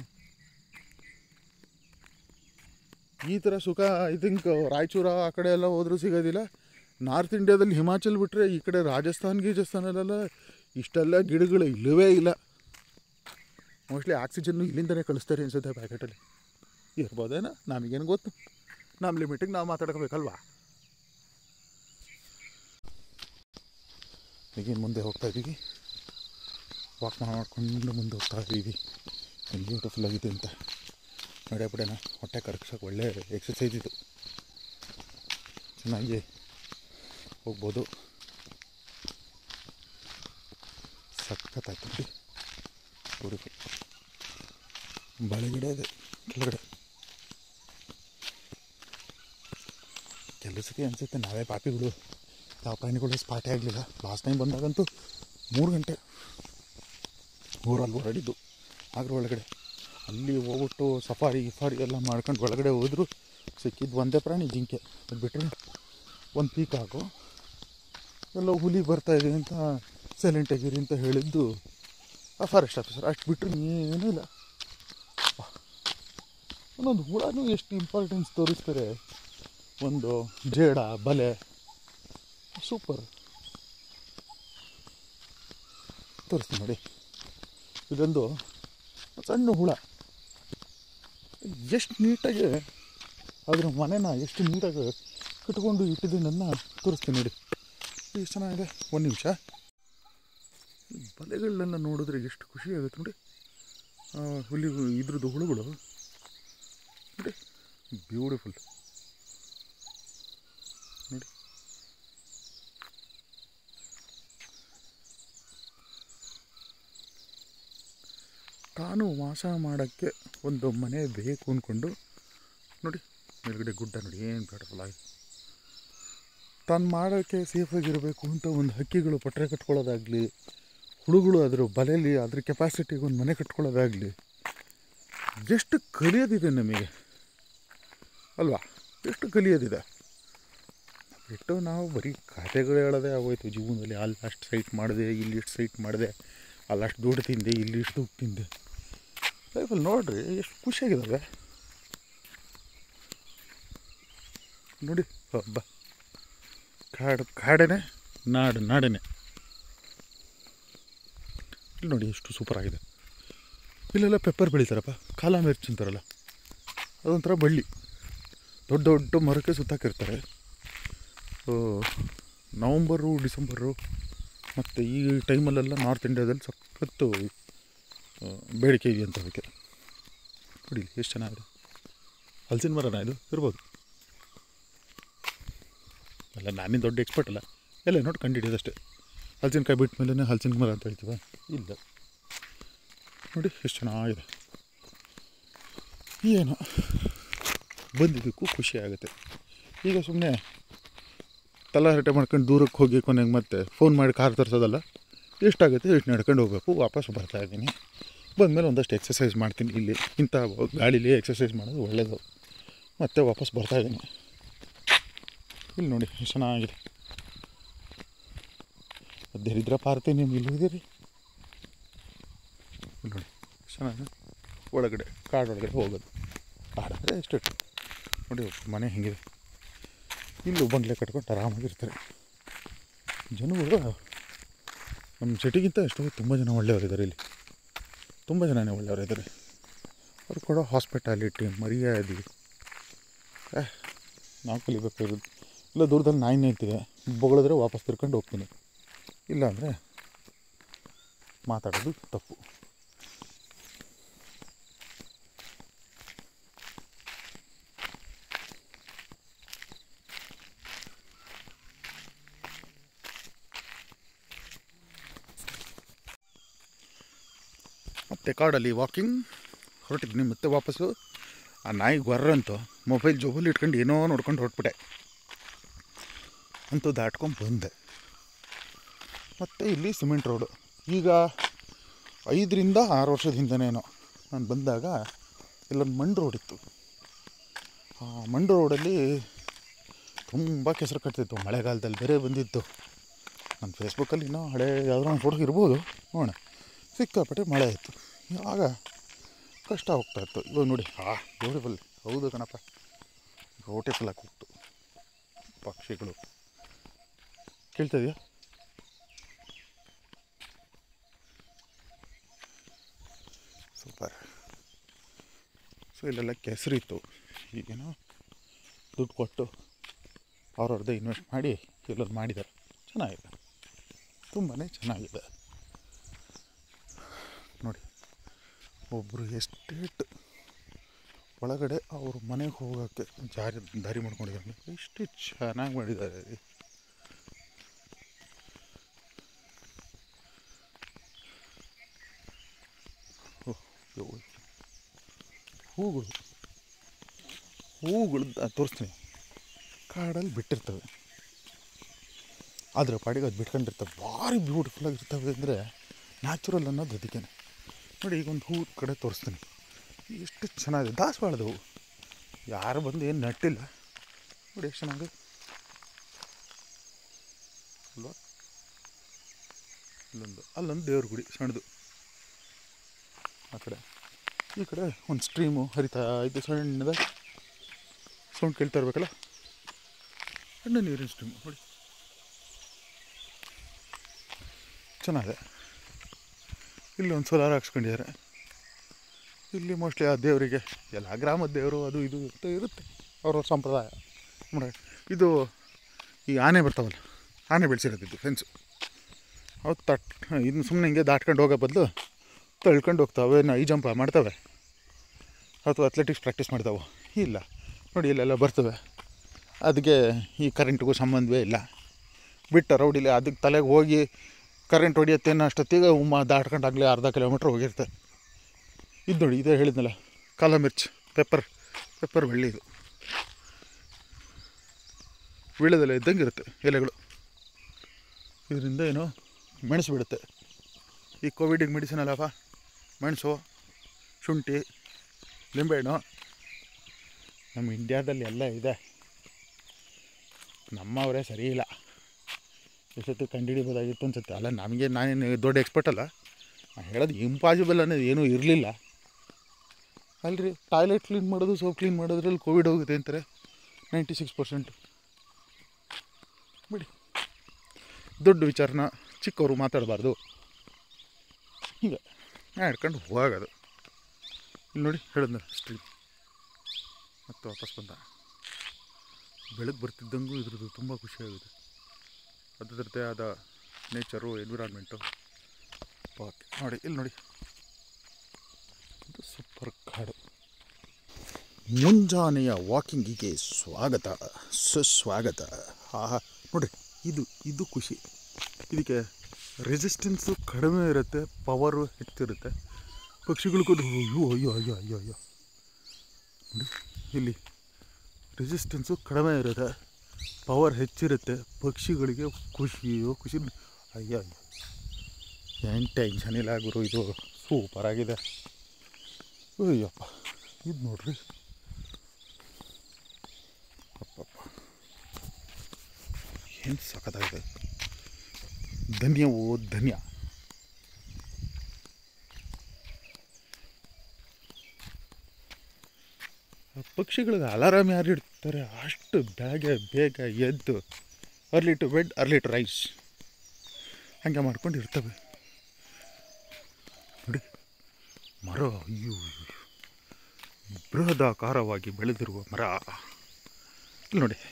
ಈ ಥರ ಸುಖ ಐ ಥಿಂಕ್ ರಾಯಚೂರ ಆ ಕಡೆ ಎಲ್ಲ ಹೋದ್ರೂ ಸಿಗೋದಿಲ್ಲ ನಾರ್ತ್ ಇಂಡಿಯಾದಲ್ಲಿ ಹಿಮಾಚಲ್ ಬಿಟ್ಟರೆ ಈ ಕಡೆ ರಾಜಸ್ಥಾನ್ ಗೀಜಸ್ಥಾನಲ್ಲೆಲ್ಲ ಇಷ್ಟೆಲ್ಲ ಗಿಡಗಳು ಇಲ್ಲವೇ ಇಲ್ಲ ಮೋಸ್ಟ್ಲಿ ಆಕ್ಸಿಜನ್ನು ಇಲ್ಲಿಂದನೇ ಕಳಿಸ್ತಾರೆ ಅನ್ಸುತ್ತೆ ಪ್ಯಾಕೆಟಲ್ಲಿ ಇರ್ಬೋದೇನೋ ನಮಗೇನು ಗೊತ್ತು ನಮ್ಮ ಲಿಮಿಟಿಗೆ ನಾವು ಮಾತಾಡ್ಕೋಬೇಕಲ್ವಾ ಈಗೇನು ಮುಂದೆ ಹೋಗ್ತಾ ಇದ್ದೀವಿ ವಾಕ್ ಮಾಡ್ಕೊಂಡು ಮುಂದೆ ಹೋಗ್ತಾ ಇದ್ದೀವಿ ಏನು ಬ್ಯೂಟಿಫುಲ್ ಆಗಿದೆ ಅಂತ ನಡೆ ಬಿಡೋಣ ಹೊಟ್ಟೆ ಕರಗ್ಸೋಕೆ ಒಳ್ಳೆ ಎಕ್ಸಸೈಸ್ ಇದು ಚೆನ್ನಾಗಿ ಹೋಗ್ಬೋದು ಸಖತ್ತಾಯ್ತು ನೋಡಿ ಬ್ಯೂಟಿಫುಲ್ ಬಾಳೆ ಗಿಡ ಇದೆ ಕೆಳಗಡೆ ಕೆಲಸಕ್ಕೆ ಅನಿಸುತ್ತೆ ನಾವೇ ಪಾಪಿಗಳು ಯಾವ ಪ್ರಾಣಿಗಳು ಸ್ಪಾಟೇ ಆಗಲಿಲ್ಲ ಲಾಸ್ಟ್ ಟೈಮ್ ಬಂದಾಗಂತೂ ಮೂರು ಗಂಟೆ ಊರಲ್ಲಿ ಓಡಾಡಿದ್ದು ಅದ್ರ ಒಳಗಡೆ ಅಲ್ಲಿ ಹೋಗ್ಬಿಟ್ಟು ಸಫಾರಿ ಗಿಫಾರಿ ಎಲ್ಲ ಮಾಡ್ಕೊಂಡು ಒಳಗಡೆ ಹೋದ್ರು ಸಿಕ್ಕಿದ್ದು ಒಂದೇ ಪ್ರಾಣಿ ಜಿಂಕೆ ಅದು ಬಿಟ್ಟರೆ ಒಂದು ಪೀಕ್ ಹಾಕು ಎಲ್ಲೋ ಹುಲಿ ಬರ್ತಾ ಇದೆ ಅಂತ ಸೈಲೆಂಟ್ ಆಗಿರಿ ಅಂತ ಹೇಳಿದ್ದು ಆ ಫಾರೆಸ್ಟ್ ಆಫೀಸರ್ ಅಷ್ಟು ಬಿಟ್ಟರೆ ಏನೂ ಇಲ್ಲ ಒಂದೊಂದು ಹುಳನೂ ಎಷ್ಟು ಇಂಪಾರ್ಟೆನ್ಸ್ ತೋರಿಸ್ತಾರೆ ಒಂದು ಜೇಡ ಬಲೆ ಸೂಪರ್ ತೋರಿಸ್ತೀನಿ ನೋಡಿ ಇದೊಂದು ಸಣ್ಣ ಹುಳ ಎಷ್ಟು ನೀಟಾಗಿ ಅದ್ರ ಮನೆನ ಎಷ್ಟು ನೀಟಾಗಿ ಕಟ್ಕೊಂಡು ಇಟ್ಟಿದ್ದೀನಿ ನನ್ನ ತೋರಿಸ್ತೀನಿ ನೋಡಿ ಎಷ್ಟು ಚೆನ್ನಾಗಿದೆ ಒಂದು ನಿಮಿಷ ಈ ಬಲೆಗಳನ್ನೆಲ್ಲ ನೋಡಿದ್ರೆ ಎಷ್ಟು ಖುಷಿ ಆಗುತ್ತೆ ನೋಡಿ ಆ, ಹುಲಿ ಇದ್ರದ್ದು ಹುಳುಗಳು ನೋಡಿ ಬ್ಯೂಟಿಫುಲ್ ನೋಡಿ ತಾನು ವಾಸ ಮಾಡೋಕ್ಕೆ ಒಂದು ಮನೆ ಬೇಕು ಅಂದ್ಕೊಂಡು ನೋಡಿ ಮೇಲ್ಗಡೆ ಗುಡ್ಡ ನೋಡಿ ಏನು ಬ್ಯೂಟಿಫುಲ್ ಆಗಿದೆ ತಾನು ಮಾಡೋಕ್ಕೆ ಸೇಫಾಗಿರಬೇಕು ಅಂತ ಒಂದು ಹಕ್ಕಿಗಳು ಪಟ್ರೆ ಕಟ್ಕೊಳ್ಳೋದಾಗಲಿ ಹುಳುಗಳು ಅದ್ರ ಬಲೆಯಲ್ಲಿ ಅದ್ರ ಕೆಪಾಸಿಟಿಗೆ ಒಂದು ಮನೆ ಕಟ್ಕೊಳ್ಳೋದಾಗಲಿ ಎಷ್ಟು ಕಲಿಯೋದಿದೆ ನಮಗೆ ಅಲ್ವಾ ಎಷ್ಟು ಕಲಿಯೋದಿದೆ ಬಿಟ್ಟು ನಾವು ಬರೀ ಖಾತೆಗಳು ಹೇಳೋದೇ ಆಗೋಯ್ತು ಜೀವನದಲ್ಲಿ ಅಲ್ಲಿ ಅಷ್ಟು ಸೈಟ್ ಮಾಡಿದೆ ಇಲ್ಲಿ ಇಷ್ಟು ಸೈಟ್ ಮಾಡಿದೆ ಅಲ್ಲಿ ಅಷ್ಟು ದುಡ್ಡು ತಿಂದೆ ಇಲ್ಲಿ ಇಷ್ಟು ದುಡ್ಡು ತಿಂದೆ ಲೈಫಲ್ಲಿ ನೋಡ್ರಿ ಎಷ್ಟು ಖುಷಿಯಾಗಿದ್ದಾವೆ ನೋಡಿ ಹಬ್ಬ ಕಾಡು ಕಾಡೇನೆ ನಾಡು ನಾಡೇನೆ ಇಲ್ಲಿ ನೋಡಿ ಎಷ್ಟು ಸೂಪರ್ ಆಗಿದೆ ಇಲ್ಲೆಲ್ಲ ಪೆಪ್ಪರ್ ಬೆಳಿತಾರಪ್ಪ ಕಾಲ ಮಿರ್ಚ್ ಅಂತಾರಲ್ಲ ಅದೊಂಥರ ಬಳ್ಳಿ ದೊಡ್ಡ ದೊಡ್ಡ ಮರಕ್ಕೆ ಸುತ್ತಾಕಿರ್ತಾರೆ ಸೊ ನವಂಬರು ಡಿಸೆಂಬರು ಮತ್ತು ಈ ಟೈಮಲ್ಲೆಲ್ಲ ನಾರ್ತ್ ಇಂಡಿಯಾದಲ್ಲಿ ಸಖತ್ತು ಆ, ಬೇಡಿಕೆ ಇದೆ ಅಂತ ಅದಕ್ಕೆ ನೋಡಿ ಎಷ್ಟು ಚೆನ್ನಾಗಿದೆ ಹಲಸಿನ ಮರನ ಇದು ಇರ್ಬೋದು ಅಲ್ಲ ನಾನೇನು ದೊಡ್ಡ ಎಕ್ಸ್ಪರ್ಟ್ ಅಲ್ಲ ಎಲ್ಲ ನೋಡಿ ಕಂಡಿಡಿಯೋದಷ್ಟೇ ಹಲಸಿನಕಾಯಿ ಬಿಟ್ಟ ಮೇಲೆ ಹಲಸಿನ ಮರ ಅಂತ ಹೇಳ್ತೀವ ಇಲ್ಲ ನೋಡಿ ಎಷ್ಟು ಚೆನ್ನಾಗಿದೆ ಏನೋ ಬಂದಿದ್ದಕ್ಕೂ ಖುಷಿ ಆಗುತ್ತೆ ಈಗ ಸುಮ್ಮನೆ ತಲಾರಟೆ ಮಾಡ್ಕೊಂಡು ದೂರಕ್ಕೆ ಹೋಗಿ ಕೊನೆಗೆ ಮತ್ತೆ ಫೋನ್ ಮಾಡಿ ಕಾರ್ ತರಿಸೋದಲ್ಲ ಎಷ್ಟಾಗುತ್ತೆ ಎಷ್ಟು ನಡ್ಕೊಂಡು ಹೋಗಬೇಕು ವಾಪಸ್ ಬರ್ತಾ ಇದ್ದೀನಿ ಬಂದಮೇಲೆ ಒಂದಷ್ಟು ಎಕ್ಸಸೈಸ್ ಮಾಡ್ತೀನಿ ಇಲ್ಲಿ ಇಂಥ ಗಾಡೀಲಿ ಎಕ್ಸಸೈಸ್ ಮಾಡೋದು ಒಳ್ಳೆಯದು ಮತ್ತೆ ವಾಪಸ್ ಬರ್ತಾ ಇದ್ದೀನಿ ಇಲ್ಲಿ ನೋಡಿ ಎಷ್ಟು ಚೆನ್ನಾಗಿದೆ ದರಿದ್ರ ಪಾರ್ತಿ ನೀವು ಇಲ್ಲಿ ಇದೀರಿ ಇಲ್ಲಿ ನೋಡಿ ಎಷ್ಟು ಚೆನ್ನಾಗಿದೆ ಒಳಗಡೆ ಕಾಡೊಳಗಡೆ ಹೋಗೋದು ಕಾಡಂದರೆ ಎಷ್ಟು ನೋಡಿ ಮನೆ ಹೆಂಗಿದೆ ಇಲ್ಲೂ ಬಂಗ್ಲೆ ಕಟ್ಕೊಂಡು ಆರಾಮಾಗಿರ್ತಾರೆ ಜನಗಳು ನಮ್ಮ ಸಿಟಿಗಿಂತ ಎಷ್ಟೋ ತುಂಬ ಜನ ಒಳ್ಳೆಯವರಿದ್ದಾರೆ ಇಲ್ಲಿ ತುಂಬ ಜನನೇ ಒಳ್ಳೆಯವರಿದ್ದಾರೆ ಅವ್ರು ಕೊಡೋ ಹಾಸ್ಪಿಟಾಲಿಟಿ ಮರ್ಯಾದೆ ಏ ನಾವು ಕಲಿಬೇಕಾಗಿರೋದು ಇಲ್ಲ ದೂರದಲ್ಲಿ ನಾಯಿ ನಿಂತಿದೆ ಬೊಗಳಿದ್ರೆ ವಾಪಸ್ ತಿರ್ಕೊಂಡು ಹೋಗ್ತೀನಿ ಇಲ್ಲ ಅಂದರೆ ಮಾತಾಡೋದು ತಪ್ಪು ಮತ್ತೆ ಕಾಡಲ್ಲಿ ವಾಕಿಂಗ್ ಹೊರಟಿದ್ದೀನಿ ಮತ್ತೆ ವಾಪಸ್ಸು ಆ ನಾಯಿ ಗೊರ್ರಂತು ಮೊಬೈಲ್ ಜೋಬಲ್ಲಿ ಇಟ್ಕೊಂಡು ಏನೋ ನೋಡ್ಕೊಂಡು ಹೊರಟ್ಬಿಟ್ಟೆ ಅಂತೂ ದಾಟ್ಕೊಂಡು ಬಂದೆ ಮತ್ತು ಇಲ್ಲಿ ಸಿಮೆಂಟ್ ರೋಡು ಈಗ ಐದರಿಂದ ಆರು ವರ್ಷದ ಹಿಂದೆನೇನೋ ನಾನು ಬಂದಾಗ ಇಲ್ಲೊಂದು ಮಂಡು ರೋಡ್ ಇತ್ತು ಆ ಮಂಡು ರೋಡಲ್ಲಿ ತುಂಬ ಕೆಸರು ಕಟ್ತಿತ್ತು ಮಳೆಗಾಲದಲ್ಲಿ ಬೇರೆ ಬಂದಿತ್ತು ನನ್ನ ಫೇಸ್ಬುಕ್ಕಲ್ಲಿ ಇನ್ನೂ ಹಳೆ ಯಾವುದೋ ಒಂದು ಫೋಟೋ ಇರ್ಬೋದು ನೋಡೋಣ ಸಿಕ್ಕಾಪಟ್ಟೆ ಮಳೆ ಆಯಿತು ಆಗ ಕಷ್ಟ ಹೋಗ್ತಾ ಇತ್ತು ಇವಾಗ ನೋಡಿ ಆ ಬ್ಯೂಟಿಫುಲ್ ಹೌದು ಕಣಪ್ಪ ಬ್ಯೂಟಿಫುಲ್ ಆಗಿ ಕೂಗ್ತು ಪಕ್ಷಿಗಳು ಕೇಳ್ತಾ ಇದೆಯಾ ಸೂಪರ್ ಸೊ ಇಲ್ಲೆಲ್ಲ ಕೆಸರಿತ್ತು ಈಗೇನೋ ದುಡ್ಡು ಕೊಟ್ಟು ಅವ್ರವ್ರದ್ದೇ ಇನ್ವೆಸ್ಟ್ ಮಾಡಿ ಇಲ್ಲೊಂದು ಮಾಡಿದ್ದಾರೆ ಚೆನ್ನಾಗಿದೆ ತುಂಬಾ ಚೆನ್ನಾಗಿದೆ ನೋಡಿ ಒಬ್ಬರು ಎಸ್ಟೇಟ್ ಒಳಗಡೆ ಅವ್ರ ಮನೆಗೆ ಹೋಗೋಕ್ಕೆ ಜಾರಿ ದಾರಿ ಮಾಡ್ಕೊಂಡಿದ್ದಾರೆ ಎಷ್ಟು ಚೆನ್ನಾಗಿ ಮಾಡಿದ್ದಾರೆ ರೀ. ಓಹ್, ಯೋ. ಹೂಗಳು ಹೂಗಳು ದ- ತೋರಿಸ್ತೀನಿ ಕಾಡಲ್ಲಿ ಬಿಟ್ಟಿರ್ತವೆ ಅದ್ರ ಪಾಡಿಗೆ ಅದು ಬಿಟ್ಕೊಂಡಿರ್ತವೆ ಭಾರಿ ಬ್ಯೂಟಿಫುಲ್ ಆಗಿರ್ತವೆ ಅಂದರೆ ನ್ಯಾಚುರಲ್ ಅನ್ನೋದು ಅದಕ್ಕೆ ನೋಡಿ ಈಗ ಒಂದು ಹೂ ಕಡೆ ತೋರಿಸ್ತೀನಿ ಎಷ್ಟು ಚೆನ್ನಾಗಿದೆ ದಾಸವಾಳದ ಹೂ ಯಾರು ಬಂದು ಏನು ನಟ್ಟಿಲ್ಲ ನೋಡಿ ಎಷ್ಟು ಚೆನ್ನಾಗಿದೆ ಅಲ್ವಾ ಇಲ್ಲೊಂದು ಅಲ್ಲೊಂದು ದೇವ್ರ ಗುಡಿ ಸಣ್ಣದು ಆ ಕಡೆ ಈ ಕಡೆ ಒಂದು ಸ್ಟ್ರೀಮು ಹರಿತಾ ಇದ್ದು ಸಣ್ಣದ ಸೌಂಡ್ ಕೇಳ್ತಾ ಇರ್ಬೇಕಲ್ಲ ಸಣ್ಣ ನೀರಿನ ಸ್ಟ್ರೀಮು ನೋಡಿ ಚೆನ್ನಾಗಿದೆ ಇಲ್ಲಿ ಒಂದು ಸೋಲಾರ್ ಹಾಕ್ಸ್ಕೊಂಡಿದ್ದಾರೆ ಇಲ್ಲಿ ಮೋಸ್ಟ್ಲಿ ಆ ದೇವರಿಗೆ ಎಲ್ಲ ಗ್ರಾಮದ ದೇವರು ಅದು ಇದು ಅಂತ ಇರುತ್ತೆ ಅವ್ರವ್ರ ಸಂಪ್ರದಾಯ ನೋಡಿ ಇದು ಈ ಆನೆ ಬರ್ತಾವಲ್ಲ ಆನೆ ಬೆಳೆಸಿರೋದಿದ್ದು ಫೆನ್ಸು ಅವು ತಟ್ ಇನ್ನು ಸುಮ್ಮನೆ ಹಿಂಗೆ ದಾಟ್ಕೊಂಡು ಹೋಗೋ ಬದಲು ತಳ್ಕೊಂಡು ಹೋಗ್ತಾವೆ ನಾ ಈ ಜಂಪ ಮಾಡ್ತವೆ ಅಥವಾ ಅಥ್ಲೆಟಿಕ್ಸ್ ಪ್ರಾಕ್ಟೀಸ್ ಮಾಡ್ತಾವೆ ಇಲ್ಲ ನೋಡಿ ಇಲ್ಲೆಲ್ಲ ಬರ್ತವೆ ಅದಕ್ಕೆ ಈ ಕರೆಂಟ್ಗೂ ಸಂಬಂಧವೇ ಇಲ್ಲ ಬಿಟ್ಟ ರೌಡಿಲಿ ಅದಕ್ಕೆ ತಲೆಗೆ ಹೋಗಿ ಕರೆಂಟ್ ಹೊಡಿಯುತ್ತೆ ಅನ್ನೋ ಅಷ್ಟೊತ್ತಿಗೆ ಉಮ್ಮ ದಾಟ್ಕೊಂಡಾಗಲೇ ಅರ್ಧ ಕಿಲೋಮೀಟ್ರ್ ಹೋಗಿರುತ್ತೆ ಇದು ನೋಡಿ ಇದೇ ಹೇಳಿದ್ನಲ್ಲ ಕಾಲ ಮಿರ್ಚ್ ಪೆಪ್ಪರ್ ಪೆಪ್ಪರ್ ಬೆಳ್ಳಿ ಇದು ವೀಳ್ಯದೆಲೆ ಇದ್ದಂಗೆ ಇರುತ್ತೆ ಎಲೆಗಳು ಇದರಿಂದ ಏನೋ ಮೆಣಸು ಬಿಡುತ್ತೆ ಈ ಕೋವಿಡಿಗೆ ಮೆಡಿಸಿನ್ ಅಲ್ಲಪ್ಪ ಮೆಣಸು ಶುಂಠಿ ಲಿಂಬೆಹಣ್ಣು ನಮ್ಮ ಇಂಡ್ಯಾದಲ್ಲಿ ಎಲ್ಲ ಇದೆ ನಮ್ಮವರೇ ಸರಿ ಇಲ್ಲ ಎಷ್ಟೊತ್ತು ಕಂಡುಹಿಡಿಬೋದಾಗಿತ್ತು ಅನ್ಸುತ್ತೆ ಅಲ್ಲ ನಮಗೆ ನಾನೇನು ದೊಡ್ಡ ಎಕ್ಸ್ಪರ್ಟ್ ಅಲ್ಲ ನಾನು ಹೇಳೋದು ಇಂಪಾಸಿಬಲ್ ಅನ್ನೋದು ಏನೂ ಇರಲಿಲ್ಲ ಅಲ್ರಿ ಟಾಯ್ಲೆಟ್ ಕ್ಲೀನ್ ಮಾಡೋದು ಸೋಪ್ ಕ್ಲೀನ್ ಮಾಡೋದ್ರಲ್ಲಿ ಕೋವಿಡ್ ಹೋಗುತ್ತೆ ಅಂತಾರೆ ನೈಂಟಿ ಸಿಕ್ಸ್ ಪರ್ಸೆಂಟ್ ಬಿಡಿ ದೊಡ್ಡ ವಿಚಾರನ ಚಿಕ್ಕವರು ಮಾತಾಡಬಾರ್ದು ಹೀಗೆ ಹಿಡ್ಕೊಂಡು ಹೋಗೋದು ಇಲ್ಲಿ ನೋಡಿ ಹೇಳಿದ್ನಲ್ಲ ಸ್ಟ್ರೀಮ್ ಮತ್ತೆ ವಾಪಸ್ ಬಂದ ಬೆಳಗ್ಗೆ ಬರ್ತಿದ್ದಂಗೂ ಇದ್ರದ್ದು ತುಂಬ ಖುಷಿಯಾಗುತ್ತೆ ಅದರದ್ದೇ ಆದ ನೇಚರು ಎನ್ವಿರಾನ್ಮೆಂಟು ಓಕೆ ನೋಡಿ ಇಲ್ಲಿ ನೋಡಿ ಇದು ಸೂಪರ್ ಕಾಡು ಮುಂಜಾನೆಯ ವಾಕಿಂಗಿಗೆ ಸ್ವಾಗತ ಸುಸ್ವಾಗತ ಆಹಾ ನೋಡ್ರಿ ಇದು ಇದು ಖುಷಿ ಇದಕ್ಕೆ ರೆಸಿಸ್ಟೆನ್ಸು ಕಡಿಮೆ ಇರುತ್ತೆ ಪವರು ಹೆಚ್ಚಿರುತ್ತೆ ಪಕ್ಷಿಗಳಿಗೂ ಅದು ಅಯ್ಯೋ ಅಯ್ಯೋ ಅಯ್ಯೋ ಅಯ್ಯೋ ಅಯ್ಯೋ ನೋಡಿ ಇಲ್ಲಿ ರೆಸಿಸ್ಟೆನ್ಸು ಕಡಿಮೆ ಇರುತ್ತೆ ಪವರ್ ಹೆಚ್ಚಿರುತ್ತೆ ಪಕ್ಷಿಗಳಿಗೆ ಖುಷಿಯೋ ಖುಷಿ ಅಯ್ಯೋ ಅಯ್ಯೋ ಏನು ಟೆನ್ಷನ್ ಇಲ್ಲ ಗುರು ಇದು ಸೂಪರ್ ಆಗಿದೆ ಅಯ್ಯಪ್ಪ ಇದು ನೋಡ್ರಿ ಅಪ್ಪಪ್ಪ ಏನು ಸಖತ್ತಾಗಿದೆ ಧನ್ಯವೋ ಧನ್ಯ ಆ ಪಕ್ಷಿಗಳಿಗೆ ಅಲಾರಾಮ್ ಯಾರು ಇಡ್ತಾರೆ ಅಷ್ಟು ಬೇಗ ಬೇಗ ಎದ್ದು early to bed early to rise ಹಾಗೆ ಮಾಡ್ಕೊಂಡು ಇರ್ತವೆ ನೋಡಿ ಮರ ಅಯ್ಯೋ ಬೃಹದಾಕಾರವಾಗಿ ಬೆಳೆದಿರುವ ಮರ ಇಲ್ಲಿ ನೋಡಿ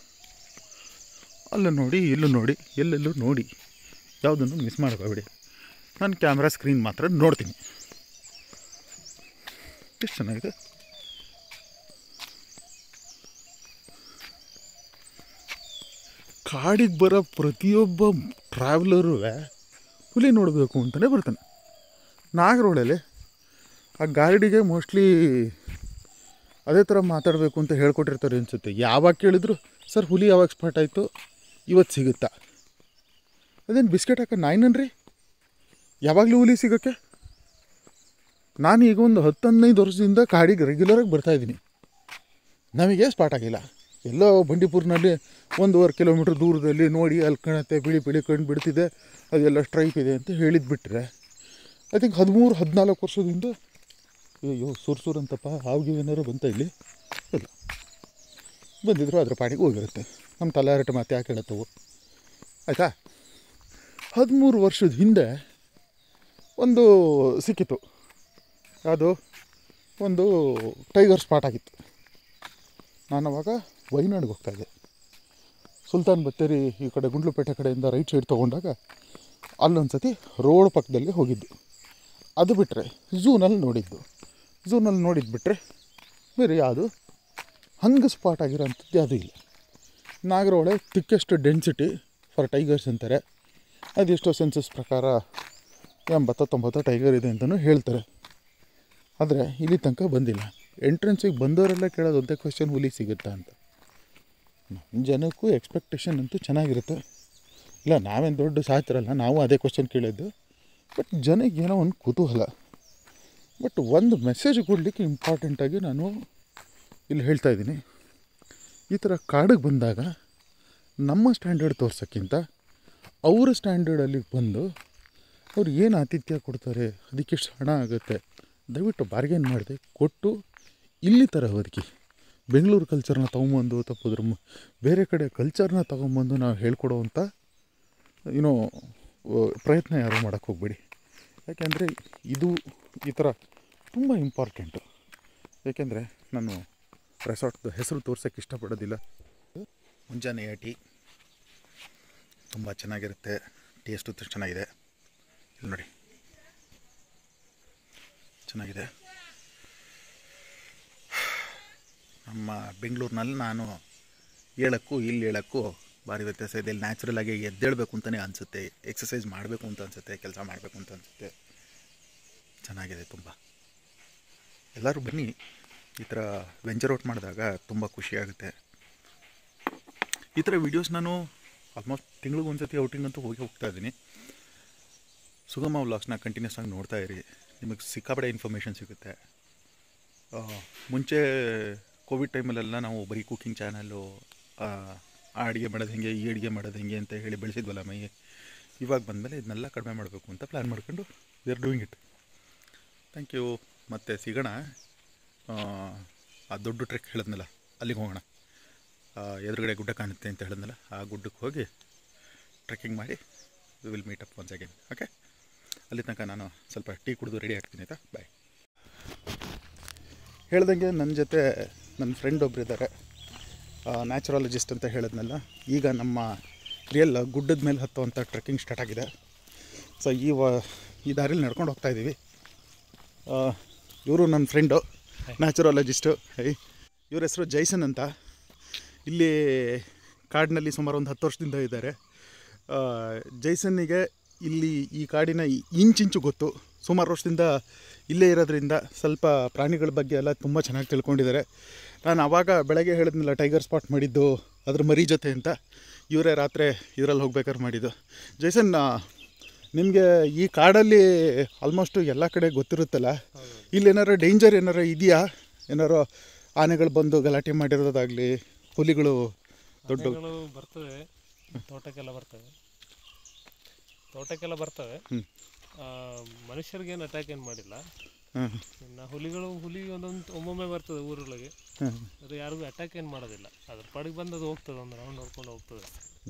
ಅಲ್ಲೂ ನೋಡಿ ಇಲ್ಲೂ ನೋಡಿ ಎಲ್ಲೆಲ್ಲೂ ನೋಡಿ ಯಾವುದನ್ನು ಮಿಸ್ ಮಾಡ್ಕೋಬೇಡಿ ನಾನು ಕ್ಯಾಮ್ರಾ ಸ್ಕ್ರೀನ್ ಮಾತ್ರ ನೋಡ್ತೀನಿ ಎಷ್ಟು ಚೆನ್ನಾಗಿದೆ ಕಾಡಿಗೆ ಬರೋ ಪ್ರತಿಯೊಬ್ಬ ಟ್ರಾವೆಲರು ಹುಲಿ ನೋಡಬೇಕು ಅಂತಲೇ ಬರ್ತಾನೆ ನಾಗರೋಳಲ್ಲಿ ಆ ಗಾರ್ಡಿಗೆ ಮೋಸ್ಟ್ಲಿ ಅದೇ ಥರ ಮಾತಾಡಬೇಕು ಅಂತ ಹೇಳ್ಕೊಟ್ಟಿರ್ತಾರೆ ಅನಿಸುತ್ತೆ ಯಾವಾಗ ಕೇಳಿದ್ರು ಸರ್ ಹುಲಿ ಯಾವಾಗ ಸ್ಪಾಟ್ ಆಯಿತು ಇವತ್ತು ಸಿಗುತ್ತಾ ಅದೇನು ಬಿಸ್ಕೆಟ್ ಹಾಕ ನಾಯಿನನ್ರಿ ಯಾವಾಗಲೂ ಹುಲಿ ಸಿಗೋಕ್ಕೆ ನಾನು ಈಗ ಒಂದು ಹತ್ತು ಹದಿನೈದು ವರ್ಷದಿಂದ ಕಾಡಿಗೆ ರೆಗ್ಯುಲರಾಗಿ ಬರ್ತಾಯಿದ್ದೀನಿ ನಮಗೆ ಸ್ಪಾಟ್ ಆಗಿಲ್ಲ ಎಲ್ಲೋ ಬಂಡೀಪುರ್ನಲ್ಲಿ ಒಂದೂವರೆ ಕಿಲೋಮೀಟ್ರ್ ದೂರದಲ್ಲಿ ನೋಡಿ ಅಲ್ಲಿ ಕಾಣುತ್ತೆ ಬಿಳಿ ಬಿಳಿ ಕಣ್ಣು ಬಿಡ್ತಿದೆ ಅದೆಲ್ಲ ಸ್ಟ್ರೈಪ್ ಇದೆ ಅಂತ ಹೇಳಿದ್ದು ಬಿಟ್ಟರೆ ಐ ಥಿಂಕ್ ಹದಿಮೂರು ಹದಿನಾಲ್ಕು ವರ್ಷದಿಂದ ಅಯ್ಯೋ ಸುರ್ ಸುರ್ ಅಂತಪ್ಪ ಹಾವಿಗೆ ಏನಾರು ಬಂತ ಇಲ್ಲಿ ಇಲ್ಲ ಬಂದಿದ್ರು ಅದ್ರ ಪಾಡಿಗೆ ಹೋಗಿರುತ್ತೆ ನಮ್ಮ ತಲಾರಟೆ ಮಾತು ಯಾಕೆ ಹೇಳತ್ತವು ಆಯಿತಾ ಹದಿಮೂರು ವರ್ಷದ ಹಿಂದೆ ಒಂದು ಸಿಕ್ಕಿತು ಅದು ಒಂದು ಟೈಗರ್ ಸ್ಪಾಟ್ ಆಗಿತ್ತು ನಾನು ಅವಾಗ ವೈನಾಡ್ಗೆ ಹೋಗ್ತಾಯಿದ್ದೆ ಸುಲ್ತಾನ್ ಬತ್ತೇರಿ ಈ ಕಡೆ ಗುಂಡ್ಲುಪೇಟೆ ಕಡೆಯಿಂದ ರೈಟ್ ಸೈಡ್ ತೊಗೊಂಡಾಗ ಅಲ್ಲೊಂದು ಸತಿ ರೋಡ್ ಪಕ್ಕದಲ್ಲಿ ಹೋಗಿದ್ದು ಅದು ಬಿಟ್ಟರೆ ಝೂನಲ್ಲಿ ನೋಡಿದ್ದು ಝೂನಲ್ಲಿ ನೋಡಿದ್ದು ಬಿಟ್ಟರೆ ಬೇರೆ ಯಾವುದು ಹಂಗೆ ಸ್ಪಾಟ್ ಆಗಿರೋಂಥದ್ದು ಯಾವುದೂ ಇಲ್ಲ Nagarhole thickest density for tigers ಅಂತಾರೆ ಅದೆಷ್ಟೋ ಸೆನ್ಸಸ್ ಪ್ರಕಾರ ಎಂಬತ್ತು ತೊಂಬತ್ತು ಟೈಗರ್ ಇದೆ ಅಂತಲೂ ಹೇಳ್ತಾರೆ ಆದರೆ ಇಲ್ಲಿ ತನಕ ಬಂದಿಲ್ಲ ಎಂಟ್ರೆನ್ಸಿಗೆ ಬಂದವರೆಲ್ಲ ಕೇಳೋದು ಒಂದೇ ಕ್ವೆಶನ್ ಹುಲಿ ಸಿಗುತ್ತಾ ಅಂತ ನಮ್ಮ ಜನಕ್ಕೂ ಎಕ್ಸ್ಪೆಕ್ಟೇಷನ್ ಅಂತೂ ಚೆನ್ನಾಗಿರುತ್ತೆ ಇಲ್ಲ ನಾವೇನು ದೊಡ್ಡ ಸಾಯ್ತಿರಲ್ಲ ನಾವು ಅದೇ ಕ್ವಶನ್ ಕೇಳಿದ್ದು ಬಟ್ ಜನಕ್ಕೆ ಏನೋ ಒಂದು ಕುತೂಹಲ ಬಟ್ ಒಂದು ಮೆಸೇಜ್ ಕೊಡಲಿಕ್ಕೆ ಇಂಪಾರ್ಟೆಂಟಾಗಿ ನಾನು ಇಲ್ಲಿ ಹೇಳ್ತಾ ಇದ್ದೀನಿ ಈ ಥರ ಕಾಡಿಗೆ ಬಂದಾಗ ನಮ್ಮ ಸ್ಟ್ಯಾಂಡರ್ಡ್ ತೋರ್ಸೋಕ್ಕಿಂತ ಅವರ ಸ್ಟ್ಯಾಂಡರ್ಡಲ್ಲಿ ಬಂದು ಅವ್ರು ಏನು ಆತಿಥ್ಯ ಕೊಡ್ತಾರೆ ಅದಕ್ಕೆಷ್ಟು ಹಣ ಆಗುತ್ತೆ ದಯವಿಟ್ಟು ಬಾರ್ಗೇನ್ ಮಾಡಿದೆ ಕೊಟ್ಟು ಇಲ್ಲಿ ಥರ ಬದುಕಿ ಬೆಂಗಳೂರು ಕಲ್ಚರ್ನ ತೊಗೊಂಬಂದು ತಪ್ಪೋದ್ರ ಮು- ಬೇರೆ ಕಡೆ ಕಲ್ಚರ್ನ ತೊಗೊಂಬಂದು ನಾವು ಹೇಳ್ಕೊಡೋವಂಥ ಏನೋ ಪ್ರಯತ್ನ ಯಾರೂ ಮಾಡೋಕ್ಕೆ ಹೋಗಬೇಡಿ ಯಾಕೆಂದರೆ ಇದು ಈ ಥರ ತುಂಬ ಇಂಪಾರ್ಟೆಂಟು ಏಕೆಂದರೆ ನಾನು ರೆಸಾರ್ಟ್ದು ಹೆಸರು ತೋರ್ಸೋಕ್ಕೆ ಇಷ್ಟಪಡೋದಿಲ್ಲ ಮುಂಜಾನೆಯ ಟೀ ತುಂಬ ಚೆನ್ನಾಗಿರುತ್ತೆ ಟೇಸ್ಟು ಚೆನ್ನಾಗಿದೆ ಇಲ್ಲಿ ನೋಡಿ ಚೆನ್ನಾಗಿದೆ ನಮ್ಮ ಬೆಂಗಳೂರಿನಲ್ಲಿ ನಾನು ಹೇಳೋಕ್ಕೂ ಇಲ್ಲಿ ಹೇಳೋಕ್ಕೂ ಭಾರಿ ವ್ಯತ್ಯಾಸ ಇದೆ ಇಲ್ಲಿ ನ್ಯಾಚುರಲ್ ಆಗಿ ಎದ್ದೇಳಬೇಕು ಅಂತಲೇ ಅನಿಸುತ್ತೆ ಎಕ್ಸಸೈಸ್ ಮಾಡಬೇಕು ಅಂತ ಅನಿಸುತ್ತೆ ಕೆಲಸ ಮಾಡಬೇಕು ಅಂತ ಅನಿಸುತ್ತೆ ಚೆನ್ನಾಗಿದೆ ತುಂಬ ಎಲ್ಲರೂ ಬನ್ನಿ ಈ ಥರ ವೆಂಚರ್ ಔಟ್ ಮಾಡಿದಾಗ ತುಂಬ ಖುಷಿಯಾಗುತ್ತೆ ಈ ಥರ ವೀಡಿಯೋಸ್ ನಾನು ಆಲ್ಮೋಸ್ಟ್ ತಿಂಗಳಿಗೆ ಒಂದು ಸತಿ ಔಟಿಂಗ್ ಅಂತೂ ಹೋಗಿ ಹೋಗ್ತಾ ಇದ್ದೀನಿ ಸುಗಮ ವ್ಲಾಗ್ಸ್ನ ಕಂಟಿನ್ಯೂಸ್ ಆಗಿ ನೋಡ್ತಾ ಇರಿ ನಿಮಗೆ ಸಿಕ್ಕಾಪಡೆ ಇನ್ಫಾರ್ಮೇಷನ್ ಸಿಗುತ್ತೆ ಆ, ಮುಂಚೆ ಕೋವಿಡ್ ಟೈಮಲ್ಲೆಲ್ಲ ನಾವು ಬರೀ ಕುಕಿಂಗ್ ಚಾನಲ್ಲು ಆ ಅಡುಗೆ ಮಾಡೋದು ಹೆಂಗೆ ಈ ಅಡುಗೆ ಮಾಡೋದು ಹೆಂಗೆ ಅಂತ ಹೇಳಿ ಬೆಳೆಸಿದ್ವಲ್ಲ ಮೈ ಇವಾಗ ಬಂದಮೇಲೆ ಇದನ್ನೆಲ್ಲ ಕಡಿಮೆ ಮಾಡಬೇಕು ಅಂತ ಪ್ಲ್ಯಾನ್ ಮಾಡ್ಕೊಂಡು we are doing it thank you ಮತ್ತೆ ಸಿಗೋಣ ಆ, ಆ ದೊಡ್ಡ ಟ್ರೆಕ್ ಹೇಳಿದ್ನಲ್ಲ ಅಲ್ಲಿಗೆ ಹೋಗೋಣ ಆ, ಎದುರುಗಡೆ ಗುಡ್ಡ ಕಾಣುತ್ತೆ ಅಂತ ಹೇಳಿದ್ನಲ್ಲ ಆ ಗುಡ್ಡಕ್ಕೆ ಹೋಗಿ ಟ್ರೆಕ್ಕಿಂಗ್ ಮಾಡಿ we will meet up once again okay ಅಲ್ಲಿ ತನಕ ನಾನು ಸ್ವಲ್ಪ ಟೀ ಕುಡಿದು ರೆಡಿ ಆಗ್ತೀನಿ ಆಯಿತಾ ಬಾಯ್ ಹೇಳ್ದಂಗೆ ನನ್ನ ಜೊತೆ ನನ್ನ ಫ್ರೆಂಡ್ ಒಬ್ರು ಇದ್ದಾರೆ ನ್ಯಾಚುರಾಲಜಿಸ್ಟ್ ಅಂತ ಹೇಳಿದ್ನಲ್ಲ ಈಗ ನಮ್ಮ ರಿಯಲ್ ಗುಡ್ಡದ ಮೇಲೆ ಹತ್ತುವಂಥ ಟ್ರೆಕ್ಕಿಂಗ್ ಸ್ಟಾರ್ಟ್ ಆಗಿದೆ ಸೊ ಈ ವ ಈ ದಾರಿಲಿ ನಡ್ಕೊಂಡು ಹೋಗ್ತಾ ಇದ್ದೀವಿ ಇವರು ನನ್ನ ಫ್ರೆಂಡು ನ್ಯಾಚುರಾಲಜಿಸ್ಟು ಹೈ ಇವ್ರ ಹೆಸರು ಜೈಸನ್ ಅಂತ ಇಲ್ಲಿ ಕಾಡಿನಲ್ಲಿ ಸುಮಾರು ಒಂದು ಹತ್ತು ವರ್ಷದಿಂದ ಇದ್ದಾರೆ ಆ, ಜೈಸನ್ನಿಗೆ ಇಲ್ಲಿ ಈ ಕಾಡಿನ ಈ ಇಂಚಿಂಚು ಗೊತ್ತು ಸುಮಾರು ವರ್ಷದಿಂದ ಇಲ್ಲೇ ಇರೋದ್ರಿಂದ ಸ್ವಲ್ಪ ಪ್ರಾಣಿಗಳ ಬಗ್ಗೆ ಎಲ್ಲ ತುಂಬ ಚೆನ್ನಾಗಿ ತಿಳ್ಕೊಂಡಿದ್ದಾರೆ ನಾನು ಆವಾಗ ಬೆಳಗ್ಗೆ ಹೇಳಿದ್ನಲ್ಲ ಟೈಗರ್ ಸ್ಪಾಟ್ ಮಾಡಿದ್ದು ಅದ್ರ ಮರಿ ಜೊತೆ ಅಂತ ಇವರೇ ರಾತ್ರಿ ಇದರಲ್ಲಿ ಹೋಗ್ಬೇಕಾದ್ರೆ ಮಾಡಿದ್ದು ಜೈಸನ್ ನಿಮಗೆ ಈ ಕಾಡಲ್ಲಿ ಆಲ್ಮೋಸ್ಟು ಎಲ್ಲ ಕಡೆ ಗೊತ್ತಿರುತ್ತಲ್ಲ ಇಲ್ಲಿ ಏನಾರು ಡೇಂಜರ್ ಏನಾರು ಇದೆಯಾ ಏನಾರು ಆನೆಗಳು ಬಂದು ಗಲಾಟೆ ಮಾಡಿರೋದಾಗಲಿ ಹುಲಿಗಳು ದೊಡ್ಡ ಆನೆಗಳು ಬರ್ತವೆ ತೋಟಕ್ಕೆಲ್ಲ ಬರ್ತವೆ ತೋಟಕ್ಕೆಲ್ಲ ಬರ್ತವೆ ಹ್ಮ್. ಆ, ಮನುಷ್ಯರಿಗೇನು ಅಟ್ಯಾಕ್ ಏನು ಮಾಡಿಲ್ಲ ಹಾಂ ಇನ್ನು ಹುಲಿಗಳು ಹುಲಿ ಒಂದೊಂದು ಒಮ್ಮೊಮ್ಮೆ ಬರ್ತದೆ ಊರೊಳಗೆ ಹಾಂ ಅದು ಯಾರಿಗೂ ಅಟ್ಯಾಕ್ ಏನು ಮಾಡೋದಿಲ್ಲ ಅದ್ರ ಪಾಡಿಗೆ ಬಂದು ಅದು ಹೋಗ್ತದೆ ಒಂದು ರೌಂಡ್ ಹೊಡ್ಕೊಂಡು ಹೋಗ್ತದೆ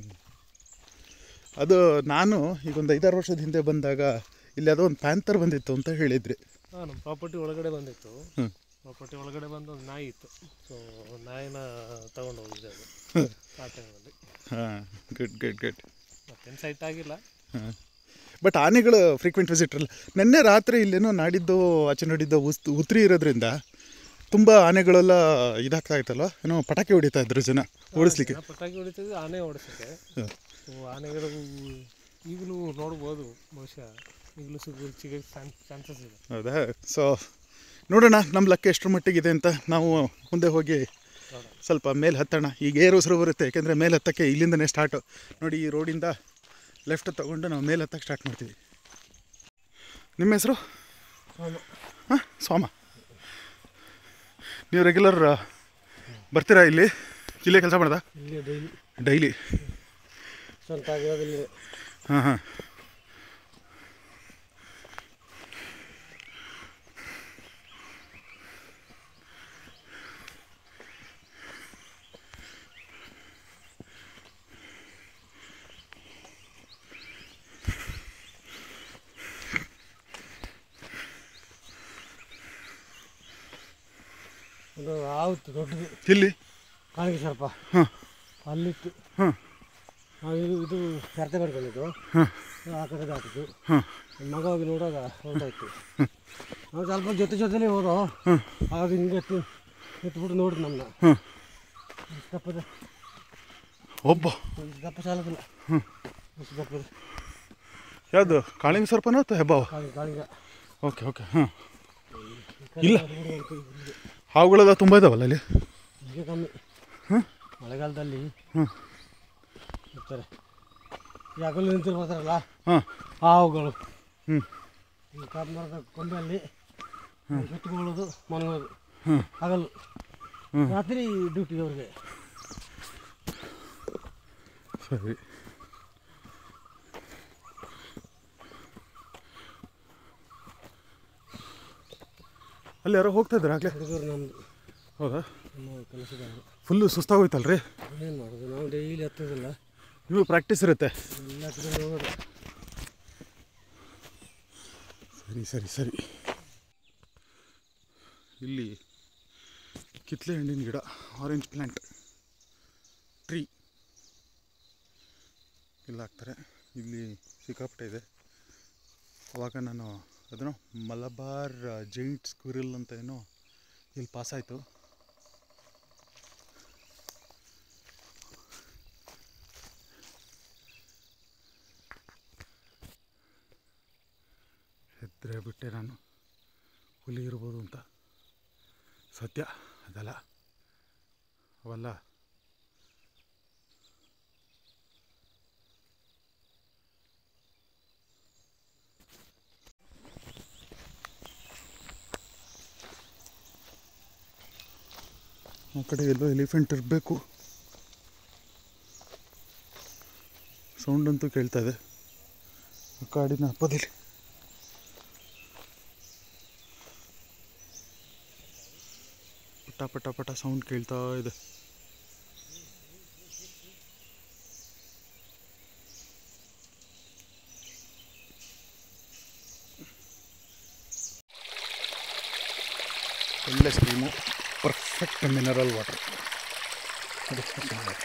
ಅದು ನಾನು ಈಗ ಒಂದು ಐದಾರು ವರ್ಷದ ಹಿಂದೆ ಬಂದಾಗ ಇಲ್ಲಿ ಅದೋ ಒಂದು ಪ್ಯಾಂತರ್ ಬಂದಿತ್ತು ಅಂತ ಹೇಳಿದ್ರಿ ಹಾಂ ನಮ್ಮ ಪ್ರಾಪರ್ಟಿ ಒಳಗಡೆ ಬಂದಿತ್ತು ಹ್ಮ್. ಪ್ರಾಪರ್ಟಿ ಒಳಗಡೆ ಬಂದು ಒಂದು ನಾಯಿ ಇತ್ತು ಸೊ ನಾಯಿನ ತಗೊಂಡು ಹೋಗಿದೆ ಅದು ಆ ಟೈಮಲ್ಲಿ ಹಾಂ ಗುಡ್ ಗುಡ್ ಗುಡ್ ಮತ್ತೇನು ಸೈಟ್ ಆಗಿಲ್ಲ ಹಾಂ ಬಟ್ ಆನೆಗಳು ಫ್ರೀಕ್ವೆಂಟ್ ವಿಸಿಟ್ರಲ್ಲ ನಿನ್ನೆ ರಾತ್ರಿ ಇಲ್ಲೇನೋ ನಾಡಿದ್ದು ಆಚೆ ನೋಡಿದ್ದು ಉಸ್ತು ಉತ್ರಿ ಇರೋದ್ರಿಂದ ತುಂಬ ಆನೆಗಳೆಲ್ಲ ಇದಾಗ್ತಾ ಇತ್ತಲ್ವ ಏನೋ ಪಟಾಕಿ ಹೊಡಿತಾ ಇದ್ರು ಜನ ಓಡಿಸ್ಲಿಕ್ಕೆ ಜನ ಪಟಾಕಿ ಹೊಡಿತಿದ್ದು ಆನೆ ಓಡಿಸಕ್ಕೆ ಹಾಂ. ಸೊ ಆನೆಗಳು ಈಗಲೂ ನೋಡ್ಬೋದು ಬಹುಶಃ ಈಗಲೂ ಸಿಗ ಸಿಗೋ ಚಾನ್ಸಸ್ ಇದೆ ಹೌದಾ ಸೊ ನೋಡೋಣ ನಮ್ಮ ಲಕ್ಕ ಎಷ್ಟರ ಮಟ್ಟಿಗಿದೆ ಅಂತ ನಾವು ಮುಂದೆ ಹೋಗಿ ನೋಡೋಣ ಸ್ವಲ್ಪ ಮೇಲೆ ಹತ್ತೋಣ ಈಗ ಏರು ಉಸಿರು ಬರುತ್ತೆ ಯಾಕೆಂದರೆ ಮೇಲೆ ಹತ್ತಕ್ಕೆ ಇಲ್ಲಿಂದನೇ ಸ್ಟಾರ್ಟು ನೋಡಿ ಈ ರೋಡಿಂದ ಲೆಫ್ಟ್ ತೊಗೊಂಡು ನಾವು ಮೇಲೆ ಹತ್ತಕ್ಕೆ ಸ್ಟಾರ್ಟ್ ಮಾಡ್ತೀವಿ ನಿಮ್ಮ ಹೆಸರು ಹಾಂ ಸೋಮ ನೀವು ರೆಗ್ಯುಲರ್ ಬರ್ತೀರಾ ಇಲ್ಲಿ ಇಲ್ಲೇ ಕೆಲಸ ಮಾಡ್ದ ಇಲ್ಲಿ ಡೈಲಿ ಡೈಲಿ ಸ್ವಂತ ಆಗಿರೋದಿಲ್ಲ ಹಾಂ ಹಾಂ ಒಂದು ಆವತ್ತು ದೊಡ್ಡದು ಇಲ್ಲಿ ಕಾಣಿಗೆ ಸ್ವಲ್ಪ ಹಾಂ ಅಲ್ಲಿತ್ತು ಹಾಂ ನಾವು ಇದು ಇದು ಕರ್ತೆ ಬರ್ಕೊಂಡಿದ್ದು ಹಾಂ ಆ ಕಡೆ ದಾಟಿದ್ದು ಹಾಂ ನಮ್ಮ ಮಗ ಹೋಗಿ ನೋಡುವಾಗ ಹೊರಟಾಯ್ತು ನಾವು ಸ್ವಲ್ಪ ಜೊತೆ ಜೊತೆಲೇ ಹೋದೋ ಆಗ ಹಿಂಗೆ ಎತ್ತು ಎತ್ಬಿಟ್ಟು ನೋಡಿದ್ ನಮ್ಮನ್ನ ಹಾಂ ದಪ್ಪದ ಒಬ್ಬ ದಪ್ಪ ಸಾಲದಿಲ್ಲ ಅಷ್ಟು ದಪ್ಪದ ಯಾವುದು ಕಾಳಿಂಗ ಸರ್ಪನ ಅಥವಾ ಹೆಬ್ಬಾವ ಕಾಳಿ ಕಾಳಿಂಗ ಓಕೆ ಓಕೆ ಹಾಂ ಈ ಕಡೆ ಇಲ್ಲ. ಅದು ಬಿಡು ಅಂತ ಇಲ್ಲಿ. ಹಾವುಗಳೆಲ್ಲ ತುಂಬ ಇದಾವಲ್ಲ ಇಲ್ಲಿ ಈಗ ಕಮ್ಮಿ ಹಾಂ ಮಳೆಗಾಲದಲ್ಲಿ ಹಾಂ ಇರ್ತಾರೆ ಈ ಹಗಲು ನಿಂತಿರ್ಬೋದಾರಲ್ಲ ಹಾಂ ಹಾವುಗಳು ಹ್ಞೂ ಈ ಕಾಪ್ ಮರದ ಕೊಂಬೆಯಲ್ಲಿ ಕುತ್ಕೊಳ್ಳೋದು ಮನಗೋದು ಹ್ಮ್. ಹಗಲು ಹ್ಮ್. ರಾತ್ರಿ ಡ್ಯೂಟಿ ಅವ್ರಿಗೆ ಸರಿ ಅಲ್ಲಿ ಯಾರೋ ಹೋಗ್ತಾ ಇದ್ದಾರೆ ಆಗಲೇ ಹುಡುಗರು ನಮ್ಮದು ಹೌದಾ ನಮ್ಮ ಕೆಲಸದವರು ಫುಲ್ಲು ಸುಸ್ತಾಗೋಯ್ತಲ್ರಿ ಏನು ಮಾಡೋದು ನಾವು ಡೈಲಿ ಹತ್ತೋದಿಲ್ಲ ನಿಮಗೆ ಪ್ರಾಕ್ಟೀಸ್ ಇರುತ್ತೆ ಎಲ್ಲ ಹತ್ಕೊಂಡು ಹೋಗೋದು ಸರಿ ಸರಿ ಸರಿ ಇಲ್ಲಿ ಕಿತ್ಲೆ ಹಣ್ಣಿನ ಗಿಡ ಆರೆಂಜ್ ಪ್ಲ್ಯಾಂಟ್ ಟ್ರೀ ಇಲ್ಲ ಹಾಕ್ತಾರೆ ಇಲ್ಲಿ ಸಿಕ್ಕಾಪಟ್ಟೆ ಇದೆ ಅವಾಗ ನಾನು ಅದನ್ನು ಮಲಬಾರ್ ಜೈಂಟ್ ಸ್ಕ್ವಿರಲ್ ಅಂತ ಏನೋ ಇಲ್ಲಿ ಪಾಸ್ ಆಯಿತು ಹೆದ್ರೆ ಬಿಟ್ಟೆ ನಾನು ಹುಲಿ ಇರ್ಬೋದು ಅಂತ ಸತ್ಯ ಅದಲ್ಲ ಅವಲ್ಲ ಆ ಕಡೆ ಎಲ್ಲೋ ಎಲಿಫೆಂಟ್ ಇರಬೇಕು ಸೌಂಡ್ ಅಂತೂ ಕೇಳ್ತಾ ಇದೆ ಆ ಕಾಡಿನ ಹಬ್ಬದಲ್ಲಿ ಪಟ ಪಟ ಪಟ ಸೌಂಡ್ ಕೇಳ್ತಾ ಇದೆ ಒಳ್ಳೆ ಸ್ಟ್ರೀಮು ಪರ್ಫೆಕ್ಟ್ ಮಿನರಲ್ ವಾಟರ್ ಅದು ಚೆನ್ನಾಗಿದೆ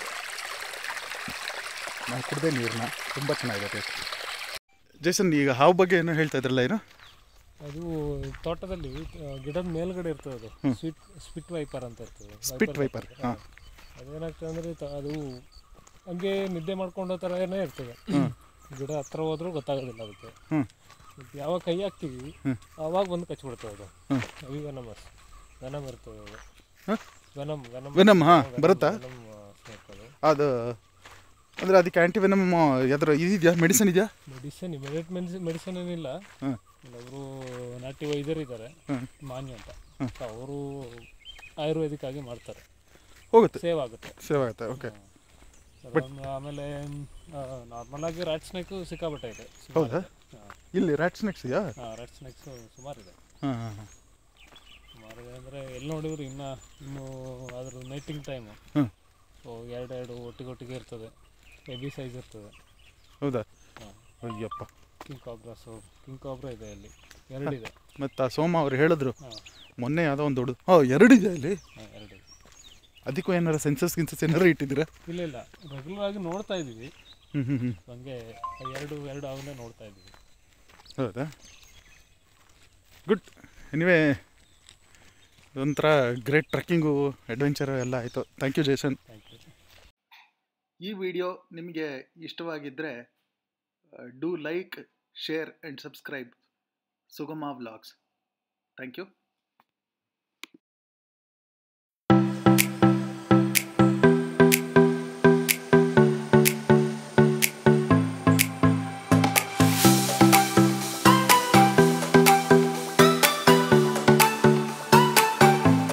ನಾವು ಕುಡ್ದೆ ನೀರನ್ನ ತುಂಬ ಚೆನ್ನಾಗಿದೆ ಟೇಸ್ಟ್ ಜೇಸನ್ ಈಗ ಹಾವು ಬಗ್ಗೆ ಏನೋ ಹೇಳ್ತಾ ಇದ್ರಲ್ಲ ಏನು ಅದು ತೋಟದಲ್ಲಿ ಆ, ಗಿಡದ ಮೇಲ್ಗಡೆ ಇರ್ತದೆ ಅದು ಸ್ಪಿಟ್ ಸ್ಪಿಟ್ ವೈಪರ್ ಅಂತ ಇರ್ತದೆ ಸ್ಪಿಟ್ ವೈಪರ್ ಹಾಂ ಅದೇನಾಗ್ತದೆ ಅಂದರೆ ಅದು ಹಂಗೆ ನಿದ್ದೆ ಮಾಡ್ಕೊಂಡೋ ಥರನೇ ಇರ್ತದೆ ಗಿಡ ಹತ್ರ ಹೋದ್ರೂ ಗೊತ್ತಾಗೋದಿಲ್ಲ ಅದಕ್ಕೆ ಹ್ಞೂ ಮತ್ತೆ ಯಾವಾಗ ಕೈ ಹಾಕ್ತೀವಿ ಆವಾಗ ಬಂದು ಕಚ್ಬಿಡ್ತದೆ ಅದು ಹ್ಮ್. ಅವಿ ವೆನಮಸ್ ವೆನಮ್ ಇರ್ತದೆ ಅದು ಹಾಂ ವೆನಮ್ ವೆನಮ್ ವೆನಮ್ ಹಾಂ ಬರುತ್ತಾ ವೆನಮ್ ಸ್ನೇಕ್ ಅದು ಅದು ಅಂದರೆ ಅದಕ್ಕೆ ಆ್ಯಂಟಿ ವೆನಮ್ ಯಾವ್ದಾರ ಇದೆಯಾ ಮೆಡಿಸನ್ ಇದೆಯಾ ಮೆಡಿಸಿನ್ ಇಮಿಡಿಯೇಟ್ ಮೆಡಿಸಿನ್ ಮೆಡಿಸಿನ್ ಏನಿಲ್ಲ ಹಾಂ ಅವರು ನಾಟಿ ವೈದ್ಯರು ಇದ್ದಾರೆ ಹ್ಮ್. ಮಾನ್ಯ ಅಂತ ಅವರು ಆಯುರ್ವೇದಿಕ್ ಆಗಿ ಮಾಡ್ತಾರೆ ಹೋಗುತ್ತೆ ಸೇವ್ ಆಗುತ್ತೆ ಸೇವ್ ಆಗುತ್ತೆ ಓಕೆ ಆಮೇಲೆ- ಆಮೇಲೆ ನಾರ್ಮಲ್ ಆಗಿ ರ್ಯಾಟ್ ಸ್ನೇಕು ಸಿಕ್ಕಾಪಟ್ಟೆ ಇದೆ ಹೌದಾ ಇಲ್ಲಿ ರ್ಯಾಟ್ ಸ್ನೆಕ್ಸ್ ಇದೆಯಾ ರ್ಯಾಟ್ ಸ್ನೇಕ್ಸ್ ಸುಮಾರಿದೆ ಹಾಂ ಹಾಂ ಹಾಂ ಸುಮಾರಿದೆ ಅಂದರೆ ಎಲ್ಲಿ ನೋಡಿದ್ರು ಇನ್ನು ಇನ್ನು ಅದ್ರ ನೈಟಿಂಗ್ ಟೈಮು ಹ್ಮ್. ಸೊ ಎರಡೆರಡು ಒಟ್ಟಿಗೆ ಒಟ್ಟಿಗೆ ಇರ್ತದೆ ಹೆವಿ ಸೈಜ್ ಇರ್ತದೆ ಹೌದಾ ಹಾಂ ಅಯ್ಯಪ್ಪ ಕಿಂಗ್ ಕಾಬ್ರಾಸು ಕಿಂಗ್ ಕಾಬ್ರಾ ಇದೆ ಅಲ್ಲಿ ಎರಡಿದೆ ಮತ್ತು ಆ ಸೋಮ ಅವ್ರು ಹೇಳಿದ್ರು ಹಾಂ ಮೊನ್ನೆ ಯಾವುದೋ ಒಂದು ದೊಡ್ಡದು ಹಾಂ ಎರಡಿದೆ ಅಲ್ಲಿ ಹಾಂ ಎರಡಿದೆ ಅದಕ್ಕೂ ಏನಾರ ಸೆನ್ಸಸ್ ಗಿನ್ಸಸ್ ಏನಾರು ಇಟ್ಟಿದ್ದೀರಾ ಇಲ್ಲ ಇಲ್ಲ ರೆಗ್ಯುಲರ್ ಆಗಿ ನೋಡ್ತಾ ಇದ್ದೀವಿ ಹ್ಞೂ ಹ್ಞೂ ಹ್ಞೂ ಹಂಗೆ ಎರಡು ಎರಡು ಅವನ್ನೇ ನೋಡ್ತಾ ಇದ್ದೀವಿ ಹೌದಾ ಗುಡ್ ಎನಿವೇ ಒಂಥರ ಗ್ರೇಟ್ ಟ್ರೆಕ್ಕಿಂಗು ಅಡ್ವೆಂಚರು ಎಲ್ಲ ಆಯಿತು thank you Jason thank you ಈ ವಿಡಿಯೋ ನಿಮಗೆ ಇಷ್ಟವಾಗಿದ್ದರೆ do like share and subscribe Sugama vlogs thank you